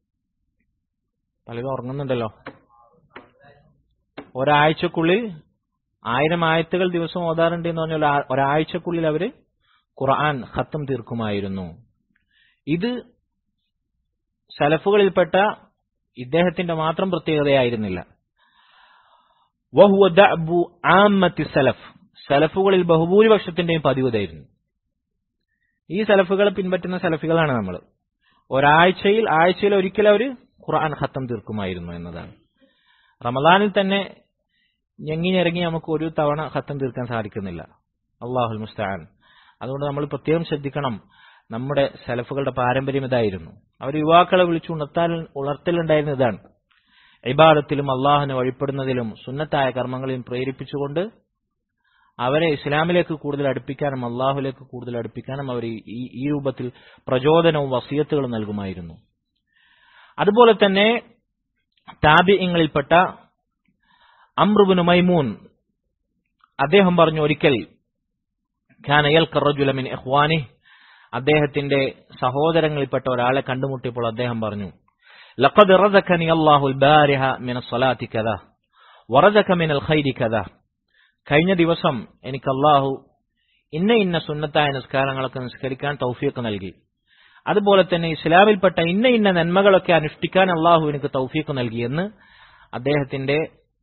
പലരും ഉറങ്ങുന്നുണ്ടല്ലോ ഒരാഴ്ചക്കുള്ളിൽ ആയിരം ആയത്തുകൾ ദിവസം ഓതാറുണ്ട് എന്ന് പറഞ്ഞാൽ ഒരാഴ്ചക്കുള്ളിൽ അവര് ഖുർആൻ ഖത്തം തീർക്കുമായിരുന്നു ഇത് സലഫുകളിൽപ്പെട്ട ഇദ്ദേഹത്തിന്റെ മാത്രം പ്രത്യേകതയായിരുന്നില്ല വഹുവ ദഅബു ആമ്മത്തി സലഫ് സലഫുകളിൽ ബഹുഭൂരിപക്ഷത്തിന്റെയും പതിവതായിരുന്നു ഈ സലഫുകളെ പിൻപറ്റുന്ന സലഫികളാണ് നമ്മൾ ഒരാഴ്ചയിൽ ആഴ്ചയിൽ ഒരിക്കൽ അവർ ഖുർആൻ ഖത്തം തീർക്കുമായിരുന്നു എന്നതാണ് റമദാനിൽ തന്നെ ഞെങ്ങിനിറങ്ങി നമുക്ക് ഒരു തവണ ഖത്തം തീർക്കാൻ സാധിക്കുന്നില്ല അള്ളാഹുൽ മുസ്താൻ അതുകൊണ്ട് നമ്മൾ പ്രത്യേകം ശ്രദ്ധിക്കണം നമ്മുടെ സലഫുകളുടെ പാരമ്പര്യം ഇതായിരുന്നു അവർ യുവാക്കളെ വിളിച്ചു ഉണർത്താൻ ഉണർത്തലുണ്ടായിരുന്ന ഇതാണ് ഇബാദത്തിലും അള്ളാഹുനെ വഴിപ്പെടുന്നതിലും സുന്നത്തായ കർമ്മങ്ങളിലും പ്രേരിപ്പിച്ചുകൊണ്ട് അവരെ ഇസ്ലാമിലേക്ക് കൂടുതൽ അടുപ്പിക്കാനും അള്ളാഹുലേക്ക് കൂടുതൽ അടുപ്പിക്കാനും അവർ ഈ ഈ രൂപത്തിൽ പ്രചോദനവും വസിയത്തുകളും നൽകുമായിരുന്നു അതുപോലെ തന്നെ താബിയങ്ങളിൽപ്പെട്ട അമ്രുബിന് മൈമൂൻ അദ്ദേഹം പറഞ്ഞു ഒരിക്കൽ ഖാന യൽഖർ റജുല മിൻ ഇഖ്വാനി അദ്ദേഹത്തിന്റെ സഹോദരങ്ങളിൽപ്പെട്ട ഒരാളെ കണ്ടുമുട്ടിയപ്പോൾ അദ്ദേഹം പറഞ്ഞു ലഖദ് റസഖനി അല്ലാഹുൽ ബാരിഹ മിന സ്വലാത്തി കദ വറസഖ മിനൽ ഖൈരി കദ കഴിഞ്ഞ ദിവസം എനിക്ക് അള്ളാഹു ഇന്ന ഇന്ന സുന്നത്തായ നിസ്കാരങ്ങളൊക്കെ നിസ്കരിക്കാൻ തൗഫീഖ് നൽകി അതുപോലെ തന്നെ ഇസ്ലാമിൽപ്പെട്ട ഇന്ന ഇന്ന നന്മകളൊക്കെ അനുഷ്ഠിക്കാൻ അള്ളാഹു എനിക്ക് തൗഫീഖ് നൽകിയെന്ന് അദ്ദേഹത്തിന്റെ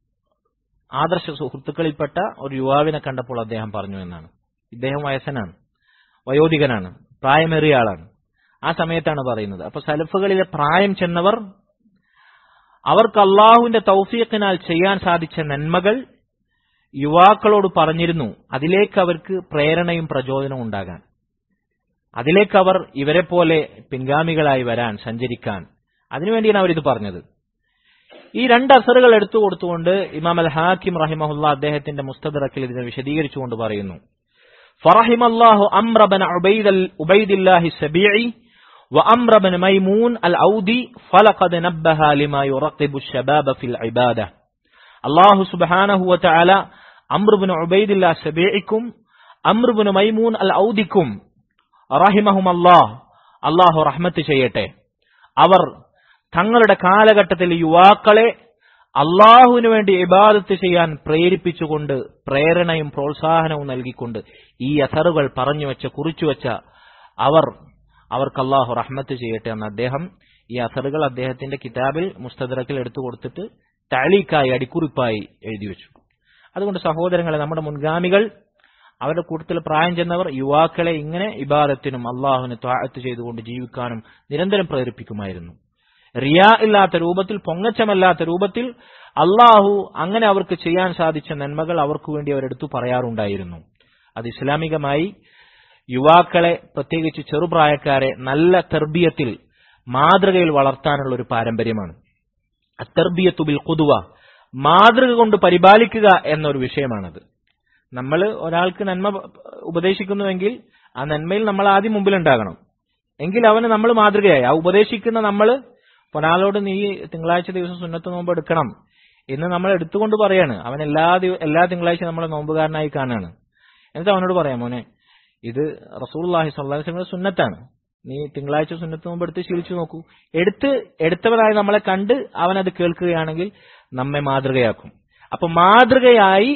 ആദർശ സുഹൃത്തുക്കളിൽപ്പെട്ട ഒരു യുവാവിനെ കണ്ടപ്പോൾ അദ്ദേഹം പറഞ്ഞു എന്നാണ് ഇദ്ദേഹം വയസ്സനാണ് വയോധികനാണ് പ്രായമേറിയ ആളാണ് ആ സമയത്താണ് പറയുന്നത് അപ്പൊ സലഫുകളിലെ പ്രായം ചെന്നവർ അവർക്ക് അള്ളാഹുവിന്റെ തൗഫീഖിനാൽ ചെയ്യാൻ സാധിച്ച നന്മകൾ യുവാക്കളോട് പറഞ്ഞിരുന്നു അതിലേക്ക് അവർക്ക് പ്രേരണയും പ്രചോദനവും ഉണ്ടാകാൻ അതിലേക്ക് അവർ ഇവരെ പോലെ പിൻഗാമികളായി വരാൻ സഞ്ചരിക്കാൻ അതിനുവേണ്ടിയാണ് അവരിത് പറഞ്ഞത് ഈ രണ്ട് അസറുകൾ എടുത്തു കൊടുത്തുകൊണ്ട് ഇമാം അൽ ഹാക്കിം റഹിമഹുല്ല അദ്ദേഹത്തിന്റെ മുസ്തദറക്കിൽ ഇതിനെ വിശദീകരിച്ചുകൊണ്ട് പറയുന്നു فرحم الله أمر بن عبيد عبيد الله السبيعي وأمر بن ميمون العودي فلقد نبه لما يرقب الشباب في العبادة الله سبحانه وتعالى أمر بن عبيد الله السبيعكم أمر بن ميمون العودكم റഹിമഹും അല്ലാഹ് അള്ളാഹു റഹ്മത്ത് ചെയ്യട്ടെ അവർ തങ്ങളുടെ കാലഘട്ടത്തിൽ യുവാക്കളെ അള്ളാഹുവിനു വേണ്ടി ഇബാദത്ത് ചെയ്യാൻ പ്രേരിപ്പിച്ചുകൊണ്ട് പ്രേരണയും പ്രോത്സാഹനവും നൽകിക്കൊണ്ട് ഈ അസറുകൾ പറഞ്ഞു വെച്ച കുറിച്ചു വെച്ച അവർ അവർക്ക് അള്ളാഹു റഹ്മത്ത് ചെയ്യട്ടെ എന്ന് അദ്ദേഹം ഈ അസറുകൾ അദ്ദേഹത്തിന്റെ കിതാബിൽ മുസ്തദറക്കിൽ എടുത്തു കൊടുത്തിട്ട് താലീക്കായി അടിക്കുറിപ്പായി എഴുതി വെച്ചു അതുകൊണ്ട് സഹോദരങ്ങളെ നമ്മുടെ മുൻഗാമികൾ അവരുടെ കൂട്ടത്തിൽ പ്രായം ചെന്നവർ യുവാക്കളെ ഇങ്ങനെ ഇബാദത്തിനും അള്ളാഹുവിനെ ത്വാഴത്ത് ചെയ്തുകൊണ്ട് ജീവിക്കാനും നിരന്തരം പ്രേരിപ്പിക്കുമായിരുന്നു റിയാ ഇല്ലാത്ത രൂപത്തിൽ പൊങ്ങച്ചമല്ലാത്ത രൂപത്തിൽ അള്ളാഹു അങ്ങനെ അവർക്ക് ചെയ്യാൻ സാധിച്ച നന്മകൾ അവർക്ക് വേണ്ടി അവരെടുത്തു പറയാറുണ്ടായിരുന്നു അത് ഇസ്ലാമികമായി യുവാക്കളെ പ്രത്യേകിച്ച് ചെറുപ്രായക്കാരെ നല്ല തെർബിയത്തിൽ മാതൃകയിൽ വളർത്താനുള്ള ഒരു പാരമ്പര്യമാണ് അത്തർബിയത്തുബിൽ കുതുവ മാതൃക കൊണ്ട് പരിപാലിക്കുക എന്നൊരു വിഷയമാണത് നമ്മൾ ഒരാൾക്ക് നന്മ ഉപദേശിക്കുന്നുവെങ്കിൽ ആ നന്മയിൽ നമ്മൾ ആദ്യം മുമ്പിലുണ്ടാകണം എങ്കിൽ അവന് നമ്മൾ മാതൃകയായി ആ ഉപദേശിക്കുന്ന നമ്മൾ ഒരാളോട് നീ തിങ്കളാഴ്ച ദിവസം സുന്നത്ത് നോമ്പ് എടുക്കണം എന്ന് നമ്മൾ എടുത്തുകൊണ്ട് പറയാണ് അവൻ എല്ലാ എല്ലാ തിങ്കളാഴ്ച നമ്മളെ നോമ്പുകാരനായി കാണുകയാണ് എന്നിട്ട് അവനോട് പറയാം മോനെ ഇത് റസൂൽഹി സ്വല്ലാസ്ലമിയുടെ സുന്നത്താണ് നീ തിങ്കളാഴ്ച സുന്നത്ത് നോമ്പ് എടുത്ത് ശീലിച്ചു നോക്കൂ എടുത്ത് എടുത്തവരായി നമ്മളെ കണ്ട് അവനത് കേൾക്കുകയാണെങ്കിൽ നമ്മെ മാതൃകയാക്കും അപ്പൊ മാതൃകയായി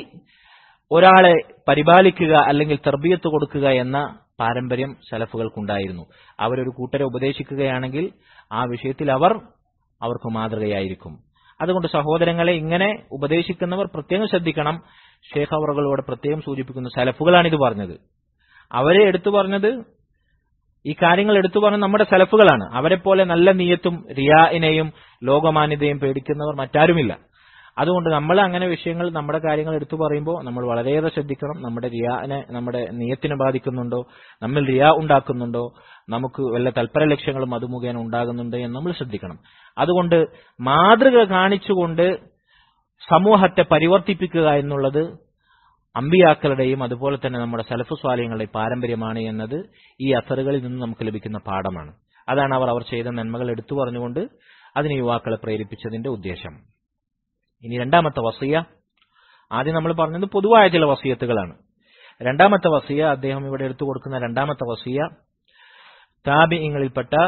ഒരാളെ പരിപാലിക്കുക അല്ലെങ്കിൽ തർബീയത്ത് കൊടുക്കുക എന്ന പാരമ്പര്യം സലഫുകൾക്കുണ്ടായിരുന്നു അവരൊരു കൂട്ടരെ ഉപദേശിക്കുകയാണെങ്കിൽ ആ വിഷയത്തിൽ അവർ അവർക്ക് മാതൃകയായിരിക്കും അതുകൊണ്ട് സഹോദരങ്ങളെ ഇങ്ങനെ ഉപദേശിക്കുന്നവർ പ്രത്യേകം ശ്രദ്ധിക്കണം ഷേഖ് അവറുകളോട് പ്രത്യേകം സൂചിപ്പിക്കുന്നു സലഫുകളാണ് ഇത് പറഞ്ഞത് അവരെ എടുത്തു പറഞ്ഞത് ഈ കാര്യങ്ങൾ എടുത്തു പറഞ്ഞ നമ്മുടെ സലഫുകളാണ് അവരെ പോലെ നല്ല നീയത്തും റിയാഇനെയും ലോകമാന്യതയും പേടിക്കുന്നവർ മറ്റാരുമില്ല അതുകൊണ്ട് നമ്മൾ അങ്ങനെ വിഷയങ്ങൾ നമ്മുടെ കാര്യങ്ങൾ എടുത്തു പറയുമ്പോൾ നമ്മൾ വളരെയേറെ ശ്രദ്ധിക്കണം നമ്മുടെ റിയാനെ നമ്മുടെ നിയത്തിനെ ബാധിക്കുന്നുണ്ടോ നമ്മിൽ റിയാ ഉണ്ടാക്കുന്നുണ്ടോ നമുക്ക് വല്ല തൽപര ലക്ഷ്യങ്ങളും അത് മുഖേന ഉണ്ടാകുന്നുണ്ടോ എന്ന് നമ്മൾ ശ്രദ്ധിക്കണം അതുകൊണ്ട് മാതൃക കാണിച്ചുകൊണ്ട് സമൂഹത്തെ പരിവർത്തിപ്പിക്കുക എന്നുള്ളത് അമ്പിയാക്കളുടെയും അതുപോലെ തന്നെ നമ്മുടെ സലഫു സ്വാലയങ്ങളുടെയും പാരമ്പര്യമാണ് എന്നത് ഈ അസറുകളിൽ നിന്ന് നമുക്ക് ലഭിക്കുന്ന പാഠമാണ് അതാണ് അവർ അവർ ചെയ്ത നന്മകൾ എടുത്തു പറഞ്ഞുകൊണ്ട് അതിന് യുവാക്കളെ പ്രേരിപ്പിച്ചതിന്റെ ഉദ്ദേശം ഇനി രണ്ടാമത്തെ വസിയ ആദ്യം നമ്മൾ പറഞ്ഞത് പൊതുവായ ചില വസിയത്തുകളാണ് രണ്ടാമത്തെ വസിയ അദ്ദേഹം ഇവിടെ എടുത്തു കൊടുക്കുന്ന രണ്ടാമത്തെ വസിയ താബിങ്ങളിൽപ്പെട്ട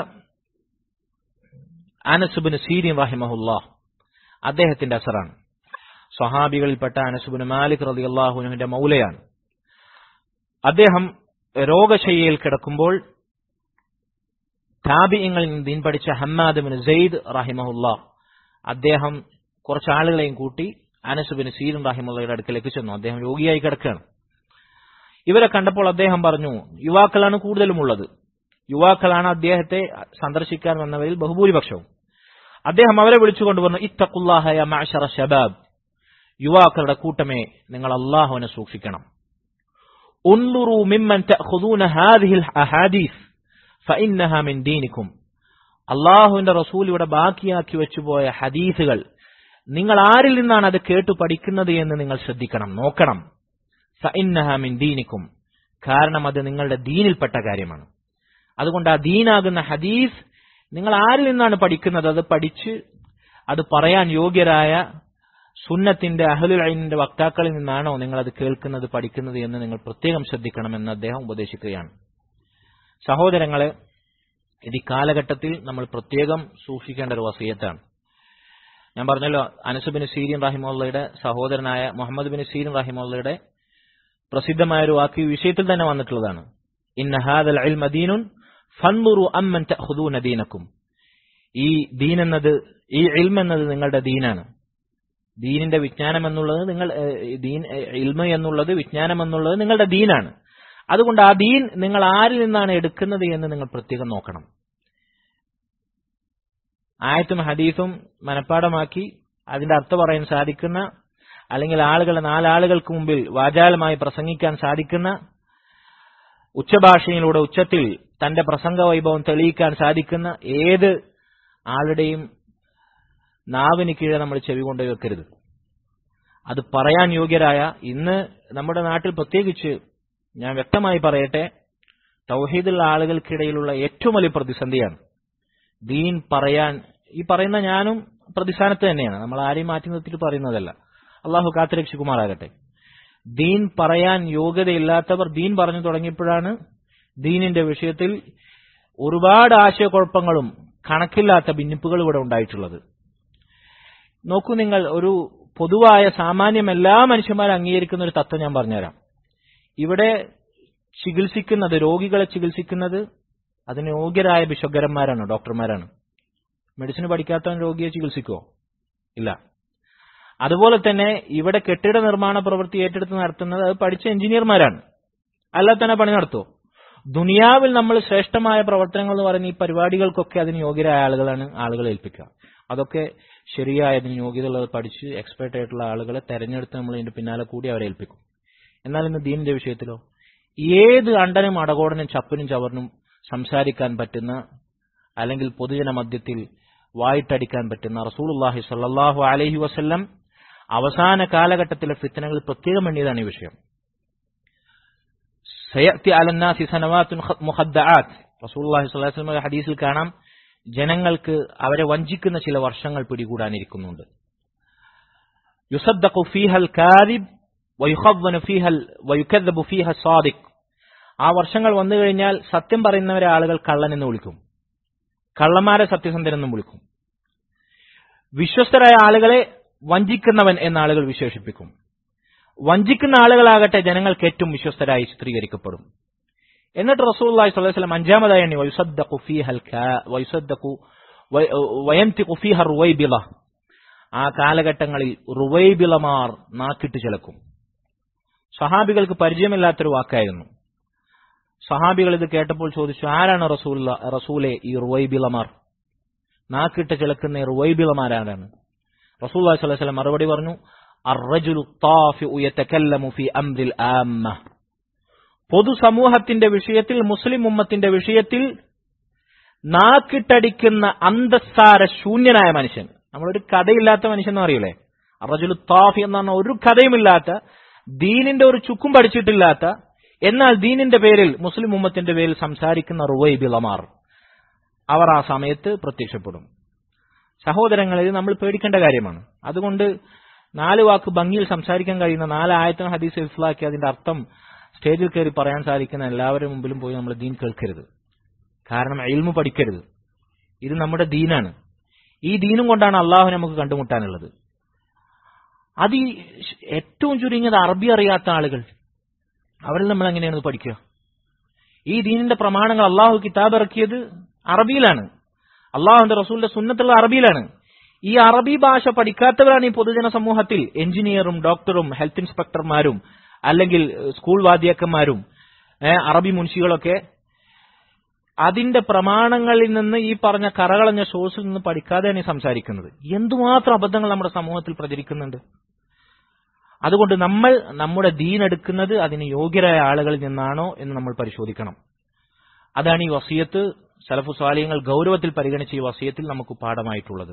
അനസുബിന് സീരിൻ റഹിമഹുല്ല അദ്ദേഹത്തിന്റെ അസറാണ് സ്വഹാബികളിൽപ്പെട്ട അനസുബിന് മാലിക് റതി അള്ളാഹുനുവിന്റെ മൗലയാണ് അദ്ദേഹം രോഗശയ്യയിൽ കിടക്കുമ്പോൾ താബിയങ്ങളിൽ നിന്ന് ദീൻ പഠിച്ച ഹമ്മാദ് ബിൻ സെയ്ദ് റഹിമഹുല്ല അദ്ദേഹം കുറച്ച് ആളുകളെയും കൂട്ടി അനസുബിന് സീരും റഹിമുള്ളയുടെ അടുക്കലേക്ക് ചെന്നു അദ്ദേഹം രോഗിയായി കിടക്കുകയാണ് ഇവരെ കണ്ടപ്പോൾ അദ്ദേഹം പറഞ്ഞു യുവാക്കളാണ് കൂടുതലും ഉള്ളത് യുവാക്കളാണ് അദ്ദേഹത്തെ സന്ദർശിക്കാൻ വന്നവരിൽ ബഹുഭൂരിപക്ഷവും അദ്ദേഹം അവരെ വിളിച്ചുകൊണ്ട് പറഞ്ഞു ഇത്തഖുല്ലാഹയ മാഷറ ഷബാബ് യുവാക്കളുടെ കൂട്ടമേ നിങ്ങൾ അള്ളാഹുവിനെ സൂക്ഷിക്കണം ഉൻലുറു മിമ്മൻ തഖുദൂന ഹാദിഹിൽ അഹാദീസ് ഫഇന്നഹ മിൻ ദീനിക്കും അള്ളാഹുവിന്റെ റസൂൽ ഇവിടെ ബാക്കിയാക്കി വെച്ചുപോയ ഹദീസുകൾ നിങ്ങൾ ആരിൽ നിന്നാണ് അത് കേട്ടു പഠിക്കുന്നത് എന്ന് നിങ്ങൾ ശ്രദ്ധിക്കണം നോക്കണം ഫഇന്നഹ മിൻ ദീനിക്കും കാരണം അത് നിങ്ങളുടെ ദീനിൽപ്പെട്ട കാര്യമാണ് അതുകൊണ്ട് ആ ദീനാകുന്ന ഹദീസ് നിങ്ങൾ ആരിൽ നിന്നാണ് പഠിക്കുന്നത് അത് പഠിച്ച് അത് പറയാൻ യോഗ്യരായ സുന്നത്തിന്റെ അഹലുൽ ഐനിന്റെ വക്താക്കളിൽ നിന്നാണോ നിങ്ങൾ അത് കേൾക്കുന്നത് പഠിക്കുന്നത് എന്ന് നിങ്ങൾ പ്രത്യേകം ശ്രദ്ധിക്കണമെന്ന് അദ്ദേഹം ഉപദേശിക്കുകയാണ് സഹോദരങ്ങളെ ഇത് ഈ കാലഘട്ടത്തിൽ നമ്മൾ പ്രത്യേകം സൂക്ഷിക്കേണ്ട ഒരു വസീയത്താണ് ഞാൻ പറഞ്ഞല്ലോ അനസ് ബിൻ സീരിൻ റഹിമുള്ളയുടെ സഹോദരനായ മുഹമ്മദ് ബിൻ സീരിൻ റഹിമുള്ളയുടെ പ്രസിദ്ധമായ ഒരു വാക്ക് ഈ വിഷയത്തിൽ തന്നെ വന്നിട്ടുള്ളതാണ് ഇന്ന ഹാദൽ ഇൽമ ദീനുൻ ഫൻദുറു അമ്മൻ തഖുദൂന ദീനക്കും ഈ ദീൻ എന്നത് ഈ ഇൽമ എന്നത് നിങ്ങളുടെ ദീനാണ് ദീനിന്റെ വിജ്ഞാനം എന്നുള്ളത് നിങ്ങൾ ഏഹ്, ദീൻ ഏഹ്, ഇൽമ എന്നുള്ളത് വിജ്ഞാനം എന്നുള്ളത് നിങ്ങളുടെ ദീനാണ് അതുകൊണ്ട് ആ ദീൻ നിങ്ങൾ ആരിൽ നിന്നാണ് എടുക്കുന്നത് എന്ന് നിങ്ങൾ പ്രത്യേകം നോക്കണം ആയത്തും ഹദീസും മനഃപ്പാടമാക്കി അതിന്റെ അർത്ഥം പറയാൻ സാധിക്കുന്ന അല്ലെങ്കിൽ ആളുകളെ നാലാളുകൾക്ക് മുമ്പിൽ വാചാലമായി പ്രസംഗിക്കാൻ സാധിക്കുന്ന ഉച്ചഭാഷയിലൂടെ ഉച്ചത്തിൽ തന്റെ പ്രസംഗ വൈഭവം തെളിയിക്കാൻ സാധിക്കുന്ന ഏത് ആളുടെയും നാവിന് കീഴെ നമ്മൾ ചെവി കൊണ്ടുപോയി വെക്കരുത് അത് പറയാൻ യോഗ്യരായ ഇന്ന് നമ്മുടെ നാട്ടിൽ പ്രത്യേകിച്ച് ഞാൻ വ്യക്തമായി പറയട്ടെ തൗഹീദുള്ള ആളുകൾക്കിടയിലുള്ള ഏറ്റവും വലിയ പ്രതിസന്ധിയാണ് ദീൻ പറയാൻ ഈ പറയുന്ന ഞാനും പ്രതിസ്ഥാനത്ത് തന്നെയാണ് നമ്മൾ ആരെയും മാറ്റി നിർത്തിയിട്ട് പറയുന്നതല്ല അള്ളാഹു കാത്തുരക്ഷിക്കുമാറാകട്ടെ ദീൻ പറയാൻ യോഗ്യതയില്ലാത്തവർ ദീൻ പറഞ്ഞു തുടങ്ങിയപ്പോഴാണ് ദീനിന്റെ വിഷയത്തിൽ ഒരുപാട് ആശയക്കുഴപ്പങ്ങളും കണക്കില്ലാത്ത ഭിന്നിപ്പുകൾ ഇവിടെ ഉണ്ടായിട്ടുള്ളത് നോക്കൂ നിങ്ങൾ ഒരു പൊതുവായ സാമാന്യം എല്ലാ മനുഷ്യന്മാരും അംഗീകരിക്കുന്ന ഒരു തത്വം ഞാൻ പറഞ്ഞുതരാം ഇവിടെ ചികിത്സിക്കുന്നത് രോഗികളെ ചികിത്സിക്കുന്നത് അതിന് യോഗ്യരായ ബിഷഗ്വരന്മാരാണ് ഡോക്ടർമാരാണ് മെഡിസിൻ പഠിക്കാത്തവൻ രോഗിയെ ചികിത്സിക്കുമോ ഇല്ല അതുപോലെ തന്നെ ഇവിടെ കെട്ടിട നിർമ്മാണ പ്രവൃത്തി ഏറ്റെടുത്ത് നടത്തുന്നത് അത് പഠിച്ച എഞ്ചിനീയർമാരാണ് അല്ലാതെ തന്നെ പണി നടത്തുമോ ദുനിയാവിൽ നമ്മൾ ശ്രേഷ്ഠമായ പ്രവർത്തനങ്ങൾ എന്ന് പറയുന്ന ഈ പരിപാടികൾക്കൊക്കെ അതിന് യോഗ്യരായ ആളുകളാണ് ആളുകളെ ഏൽപ്പിക്കുക അതൊക്കെ ശരിയായ അതിന് യോഗ്യതയുള്ളത് പഠിച്ച് എക്സ്പേർട്ട് ആയിട്ടുള്ള ആളുകളെ തെരഞ്ഞെടുത്ത് നമ്മൾ ഇതിന്റെ പിന്നാലെ കൂടി അവരെ ഏൽപ്പിക്കും എന്നാൽ ഇന്ന് ദീനിന്റെ വിഷയത്തിലോ ഏത് അണ്ടനും അടകോടനും ചപ്പനും ചവറിനും സംസാരിക്കാൻ പറ്റുന്ന അല്ലെങ്കിൽ പൊതുജന മധ്യത്തിൽ വായിട്ടടിക്കാൻ പറ്റുന്ന റസൂലുള്ളാഹി സ്വല്ലല്ലാഹു അലൈഹി വസല്ലം അവസാന കാലഘട്ടത്തിലെ ഫിത്തനകൾ പ്രത്യേകം വേണ്ടിയതാണ് ഈ വിഷയം സയഅത്തി അലന്നാസി സനവാത്തുൻ ഖ- മുഖദ്ദആത്ത് റസൂലുള്ളാഹി സ്വല്ലല്ലാഹു അലൈഹി വസല്ലം ഹദീസിൽ കാണാം ജനങ്ങൾക്ക് അവരെ വഞ്ചിക്കുന്ന ചില വർഷങ്ങൾ പിടികൂടാനിരിക്കുന്നുണ്ട് യുസദ്ദഖു ഫീഹൽ കാദിബ് വയുഖവ്വനു ഫീഹൽ വയുക്കദ്ദബു ഫീഹ സാദിഖ് ആ വർഷങ്ങൾ വന്നു കഴിഞ്ഞാൽ സത്യം പറയുന്നവരെ ആളുകൾ കള്ളൻ എന്ന് വിളിക്കും കള്ളന്മാരെ സത്യസന്ധനെന്നും വിളിക്കും വിശ്വസ്തരായ ആളുകളെ വഞ്ചിക്കുന്നവൻ എന്ന ആളുകൾ വിശേഷിപ്പിക്കും വഞ്ചിക്കുന്ന ആളുകളാകട്ടെ ജനങ്ങൾക്ക് ഏറ്റവും വിശ്വസ്തരായി ചിത്രീകരിക്കപ്പെടും എന്നിട്ട് റസൂലുള്ളാഹി സ്വല്ലല്ലാഹു അലൈഹി വസല്ലം അഞ്ചാമതായി എണ്ണി വയുസദ്ദഖു ഫീഹൽ കാ- വയുസദ്ദഖു വയ- വയന്തിഖു ഫീഹ റുവൈബിള ആ കാലഘട്ടങ്ങളിൽ റുവൈബിളമാർ നാക്കിട്ട് ചിലക്കും സഹാബികൾക്ക് പരിചയമില്ലാത്തൊരു വാക്കായിരുന്നു സഹാബികൾ ഇത് കേട്ടപ്പോൾ ചോദിച്ചു ആരാണ് റസൂല റസൂലെ ഈ റുവൈബിളമാർ നാക്കിട്ട് ചിലക്കുന്ന ഈ റുവൈബിളമാരാരാണ് റസൂൽ സ്വല്ലല്ലാഹു അലൈഹി വസല്ലം മറുപടി പറഞ്ഞു അർറജുലു ത്താഫിഉ യതകല്ലമു ഫീ അംരിൽ ആമ്മ പൊതുസമൂഹത്തിന്റെ വിഷയത്തിൽ മുസ്ലിം ഉമ്മത്തിന്റെ വിഷയത്തിൽ നാക്കിട്ടടിക്കുന്ന അന്തസ്സാര ശൂന്യനായ മനുഷ്യൻ നമ്മളൊരു കഥയില്ലാത്ത മനുഷ്യൻ എന്ന് അറിയില്ലേ അറജുലു താഫി എന്ന് പറഞ്ഞ ഒരു കഥയുമില്ലാത്ത ദീനിന്റെ ഒരു ചുക്കും പഠിച്ചിട്ടില്ലാത്ത എന്നാൽ ദീനിന്റെ പേരിൽ മുസ്ലിം ഉമ്മത്തിന്റെ പേരിൽ സംസാരിക്കുന്ന റുവൈ ബിളമാർ അവർ ആ സമയത്ത് പ്രത്യക്ഷപ്പെടും സഹോദരങ്ങൾ ഇത് നമ്മൾ പേടിക്കേണ്ട കാര്യമാണ് അതുകൊണ്ട് നാല് വാക്ക് ഭംഗിയിൽ സംസാരിക്കാൻ കഴിയുന്ന നാല് ആയത്തും ഹദീസ് ഇസ്ലാക്കി അതിന്റെ അർത്ഥം സ്റ്റേജിൽ കയറി പറയാൻ സാധിക്കുന്ന എല്ലാവരുടെ മുമ്പിലും പോയി നമ്മൾ ദീൻ കേൾക്കരുത് കാരണം എൽമു പഠിക്കരുത് ഇത് നമ്മുടെ ദീനാണ് ഈ ദീനും കൊണ്ടാണ് അള്ളാഹു നമുക്ക് കണ്ടുമുട്ടാനുള്ളത് അത് ഈ ഏറ്റവും ചുരുങ്ങിയത് അറബി അറിയാത്ത ആളുകൾ അവരിൽ നമ്മൾ എങ്ങനെയാണ് ഇത് പഠിക്കുക ഈ ദീനിന്റെ പ്രമാണങ്ങൾ അള്ളാഹു കിതാബ് ഇറക്കിയത് അറബിയിലാണ് അള്ളാഹുന്റെ റസൂലിന്റെ സുന്നത്തുള്ള അറബിയിലാണ് ഈ അറബി ഭാഷ പഠിക്കാത്തവരാണ് ഈ പൊതുജന സമൂഹത്തിൽ എഞ്ചിനീയറും ഡോക്ടറും ഹെൽത്ത് ഇൻസ്പെക്ടർമാരും അല്ലെങ്കിൽ ഏഹ്, സ്കൂൾ വാദ്യക്കന്മാരും ഏഹ്, അറബി മുൻഷികളൊക്കെ അതിന്റെ പ്രമാണങ്ങളിൽ നിന്ന് ഈ പറഞ്ഞ കറകളഞ്ഞ സോഴ്സിൽ നിന്ന് പഠിക്കാതെയാണ് ഈ സംസാരിക്കുന്നത് എന്തുമാത്രം അബദ്ധങ്ങൾ നമ്മുടെ സമൂഹത്തിൽ പ്രചരിക്കുന്നുണ്ട് അതുകൊണ്ട് നമ്മൾ നമ്മുടെ ദീൻ എടുക്കുന്നത് അതിന് യോഗ്യരായ ആളുകളിൽ നിന്നാണോ എന്ന് നമ്മൾ പരിശോധിക്കണം അതാണ് ഈ വസിയത്ത് സലഫു സ്വാലിയങ്ങൾ ഗൗരവത്തിൽ പരിഗണിച്ച ഈ വസിയത്തിൽ നമുക്ക് പാഠമായിട്ടുള്ളത്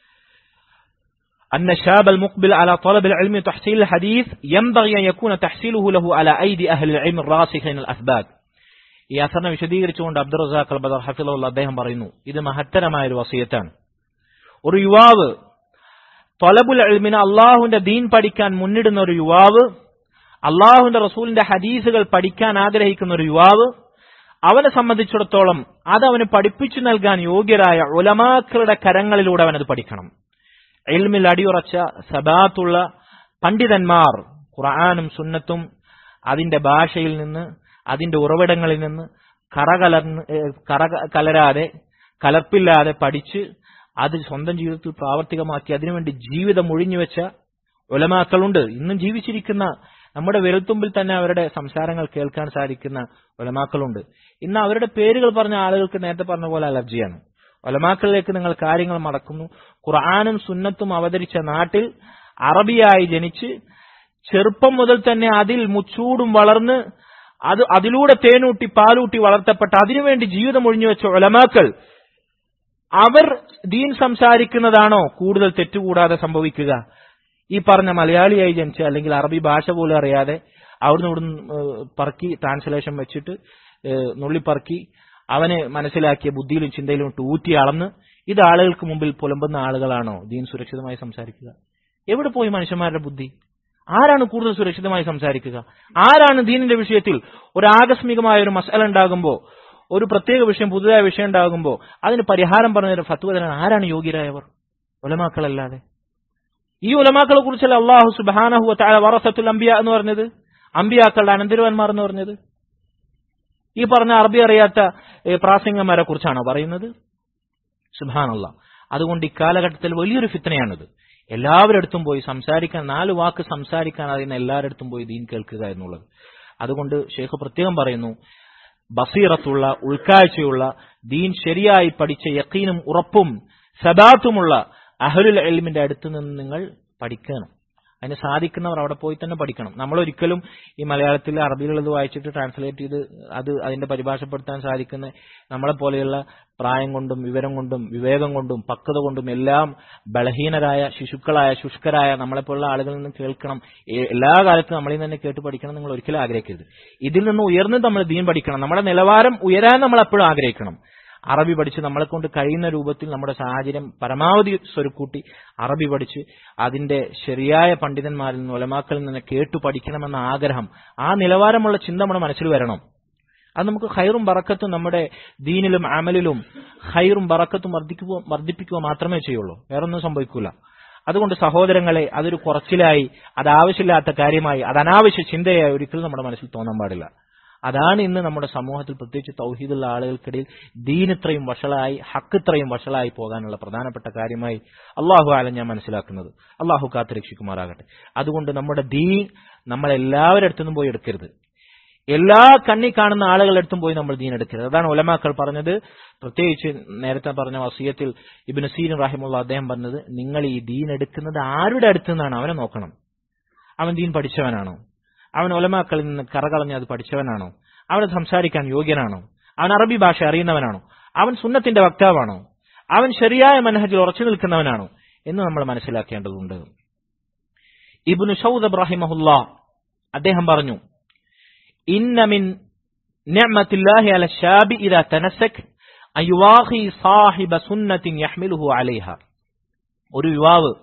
أن الشاب المقبل على طلب العلم وتحصيل الحديث ينبغي أن يكون تحصيله له على أيدي أهل العلم الراسخين الأثبات ഈ അസറിനെ വിശദീകരിച്ചുകൊണ്ട് അബ്ദുൾ റസാഖ് അൽ ബദർ ഹഫിലുള്ള അദ്ദേഹം പറയുന്നു ഇത് മഹത്തരമായ ഒരു വസിയത്താണ് ഒരു യുവാവ് തൊലബുൽ എൽമിന് അള്ളാഹുവിന്റെ ദീൻ പഠിക്കാൻ മുന്നിടുന്ന ഒരു യുവാവ് അള്ളാഹുവിന്റെ റസൂലിന്റെ ഹദീസുകൾ പഠിക്കാൻ ആഗ്രഹിക്കുന്ന ഒരു യുവാവ് അവനെ സംബന്ധിച്ചിടത്തോളം അത് അവന് പഠിപ്പിച്ചു നൽകാൻ യോഗ്യരായ ഉലമാക്കളുടെ കരങ്ങളിലൂടെ അവനത് പഠിക്കണം എൽമിൽ അടിയുറച്ച സബാത്തുള്ള പണ്ഡിതന്മാർ ഖുർആാനും സുന്നത്തും അതിന്റെ ഭാഷയിൽ നിന്ന് അതിന്റെ ഉറവിടങ്ങളിൽ നിന്ന് കറകലർന്ന് കറ കലരാതെ കലർപ്പില്ലാതെ പഠിച്ച് അത് സ്വന്തം ജീവിതത്തിൽ പ്രാവർത്തികമാക്കി അതിനുവേണ്ടി ജീവിതം ഒഴിഞ്ഞുവെച്ച ഉലമാക്കളുണ്ട് ഇന്നും ജീവിച്ചിരിക്കുന്ന നമ്മുടെ വിരൽത്തുമ്പിൽ തന്നെ അവരുടെ സംസാരങ്ങൾ കേൾക്കാൻ സാധിക്കുന്ന ഉലമാക്കളുണ്ട് ഇന്ന് അവരുടെ പേരുകൾ പറഞ്ഞ ആളുകൾക്ക് നേരത്തെ പറഞ്ഞ പോലെ അലർജിയാണ് ഒലമാക്കളിലേക്ക് നിങ്ങൾ കാര്യങ്ങൾ മടക്കുന്നു ഖുർആാനും സുന്നത്തും അവതരിച്ച നാട്ടിൽ അറബിയായി ജനിച്ച് ചെറുപ്പം മുതൽ തന്നെ അതിൽ മുച്ചൂടും വളർന്ന് അത് അതിലൂടെ തേനൂട്ടി പാലൂട്ടി വളർത്തപ്പെട്ട അതിനുവേണ്ടി ജീവിതം ഒഴിഞ്ഞു വെച്ച ഒലമാക്കൾ അവർ ദീൻ സംസാരിക്കുന്നതാണോ കൂടുതൽ തെറ്റുകൂടാതെ സംഭവിക്കുക ഈ പറഞ്ഞ മലയാളിയായി ജനിച്ച അല്ലെങ്കിൽ അറബി ഭാഷ പോലും അറിയാതെ അവിടുന്ന് ഇവിടുന്ന് പറക്കി ട്രാൻസ്ലേഷൻ വെച്ചിട്ട് നുള്ളിപ്പറക്കി അവനെ മനസ്സിലാക്കിയ ബുദ്ധിയിലും ചിന്തയിലും ഇട്ട് ഊറ്റി അളന്ന് ഇത് ആളുകൾക്ക് മുമ്പിൽ പുലമ്പുന്ന ആളുകളാണോ ദീൻ സുരക്ഷിതമായി സംസാരിക്കുക എവിടെ പോയി മനുഷ്യന്മാരുടെ ബുദ്ധി ആരാണ് കൂടുതൽ സുരക്ഷിതമായി സംസാരിക്കുക ആരാണ് ദീനിന്റെ വിഷയത്തിൽ ഒരു ആകസ്മികമായ ഒരു മസാല ഉണ്ടാകുമ്പോൾ ഒരു പ്രത്യേക വിഷയം പുതുതായ വിഷയം ഉണ്ടാകുമ്പോൾ അതിന് പരിഹാരം പറഞ്ഞ ഫത്വ തരാൻ ആരാണ് യോഗ്യരായവർ ഉലമാക്കളല്ലാതെ ഈ ഉലമാക്കളെ കുറിച്ചല്ല അള്ളാഹു സുബാനഹു താഴെ വറസത്തുൽ അംബിയ എന്ന് പറഞ്ഞത് അംബിയാക്കളുടെ അനന്തരവന്മാർ എന്ന് പറഞ്ഞത് ഈ പറഞ്ഞ അറബി അറിയാത്ത പ്രാസംഗന്മാരെ കുറിച്ചാണോ പറയുന്നത് സുബാനുള്ള അതുകൊണ്ട് ഇക്കാലഘട്ടത്തിൽ വലിയൊരു ഫിത്തനയാണിത് എല്ലാവരടുത്തും പോയി സംസാരിക്കാൻ നാല് വാക്ക് സംസാരിക്കാൻ അറിയുന്ന എല്ലാവരടുത്തും പോയി ദീൻ കേൾക്കുക എന്നുള്ളത് അതുകൊണ്ട് ഷെയ്ഖ് പ്രത്യേകം പറയുന്നു ബസീറത്തുള്ള ഉൾക്കാഴ്ചയുള്ള ദീൻ ശരിയായി പഠിച്ച യക്കീനും ഉറപ്പും സദാത്തുമുള്ള അഹലുൽ എൽമിന്റെ അടുത്ത് നിന്ന് നിങ്ങൾ പഠിക്കണം അതിന് സാധിക്കുന്നവർ അവിടെ പോയി തന്നെ പഠിക്കണം നമ്മൾ ഒരിക്കലും ഈ മലയാളത്തിൽ അറബിയിലുള്ളത് വായിച്ചിട്ട് ട്രാൻസ്ലേറ്റ് ചെയ്ത് അത് അതിന്റെ പരിഭാഷപ്പെടുത്താൻ സാധിക്കുന്ന നമ്മളെ പോലെയുള്ള പ്രായം കൊണ്ടും വിവരം കൊണ്ടും വിവേകം കൊണ്ടും പക്വത കൊണ്ടും എല്ലാം ബലഹീനരായ ശിശുക്കളായ ശുഷ്കരായ നമ്മളെപ്പോലുള്ള ആളുകളിൽ നിന്ന് കേൾക്കണം എല്ലാ കാലത്തും നമ്മളിൽ നിന്ന് തന്നെ കേട്ട് പഠിക്കണം നിങ്ങൾ ഒരിക്കലും ആഗ്രഹിക്കരുത് ഇതിൽ നിന്ന് ഉയർന്ന് നമ്മൾ ദീൻ പഠിക്കണം നമ്മുടെ നിലവാരം ഉയരാൻ നമ്മൾ എപ്പോഴും ആഗ്രഹിക്കണം അറബി പഠിച്ച് നമ്മളെ കൊണ്ട് കഴിയുന്ന രൂപത്തിൽ നമ്മുടെ സാഹചര്യം പരമാവധി സ്വരുക്കൂട്ടി അറബി പഠിച്ച് അതിന്റെ ശരിയായ പണ്ഡിതന്മാരിൽ നിന്ന് ഒലമാക്കളിൽ നിന്ന് കേട്ടു പഠിക്കണമെന്ന ആഗ്രഹം ആ നിലവാരമുള്ള ചിന്ത നമ്മുടെ മനസ്സിൽ വരണം അത് നമുക്ക് ഹൈറും ബറക്കത്തും നമ്മുടെ ദീനിലും അമലിലും ഹൈറും ബറക്കത്തും വർദ്ധിക്കുക വർദ്ധിപ്പിക്കുക മാത്രമേ ചെയ്യുള്ളൂ വേറൊന്നും സംഭവിക്കൂല അതുകൊണ്ട് സഹോദരങ്ങളെ അതൊരു കുറച്ചിലായി അത് ആവശ്യമില്ലാത്ത കാര്യമായി അത് അനാവശ്യ ചിന്തയായി ഒരിക്കലും നമ്മുടെ മനസ്സിൽ തോന്നാൻ പാടില്ല അതാണ് ഇന്ന് നമ്മുടെ സമൂഹത്തിൽ പ്രത്യേകിച്ച് തൗഹീദുള്ള ആളുകൾക്കിടയിൽ ദീൻ ഇത്രയും വഷളായി ഹക്ക് ഇത്രയും വഷളായി പോകാനുള്ള പ്രധാനപ്പെട്ട കാര്യമായി അള്ളാഹു ആലം ഞാൻ മനസ്സിലാക്കുന്നത് അള്ളാഹു കാത്ത് രക്ഷിക്കുമാറാകട്ടെ അതുകൊണ്ട് നമ്മുടെ ദീൻ നമ്മളെല്ലാവരുടെ അടുത്തുനിന്നും പോയി എടുക്കരുത് എല്ലാ കണ്ണി കാണുന്ന ആളുകളുടെ അടുത്തും പോയി നമ്മൾ ദീൻ എടുക്കരുത് അതാണ് ഉലമാക്കൾ പറഞ്ഞത് പ്രത്യേകിച്ച് നേരത്തെ പറഞ്ഞ വസീയത്തിൽ ഇബിന് സീൻ റാഹിമുള്ള അദ്ദേഹം പറഞ്ഞത് നിങ്ങൾ ഈ ദീൻ എടുക്കുന്നത് ആരുടെ അടുത്ത് നിന്നാണ് അവനെ നോക്കണം അവൻ ദീൻ പഠിച്ചവനാണോ അവൻ ഒലമാക്കളിൽ നിന്ന് കറകളഞ്ഞ് അത് പഠിച്ചവനാണോ അവൻ സംസാരിക്കാൻ യോഗ്യനാണോ അവൻ അറബി ഭാഷ അറിയുന്നവനാണോ അവൻ സുന്നത്തിന്റെ വക്താവാണോ അവൻ ശരിയായ മനഹജിൽ ഉറച്ചു നിൽക്കുന്നവനാണോ എന്ന് നമ്മൾ മനസ്സിലാക്കേണ്ടതുണ്ട് ഇബ്നു സൗദ് ഇബ്രാഹിമഹുല്ല അദ്ദേഹം പറഞ്ഞു ഇന്നമിൻ നിഅമത്തില്ലാഹി അല ശാബി ഇദാ തനസക് അയുവാഹി സാഹിബ സുന്നത്തിൻ യഹ്മിലുഹു അലൈഹ ഒരു യുവാവ്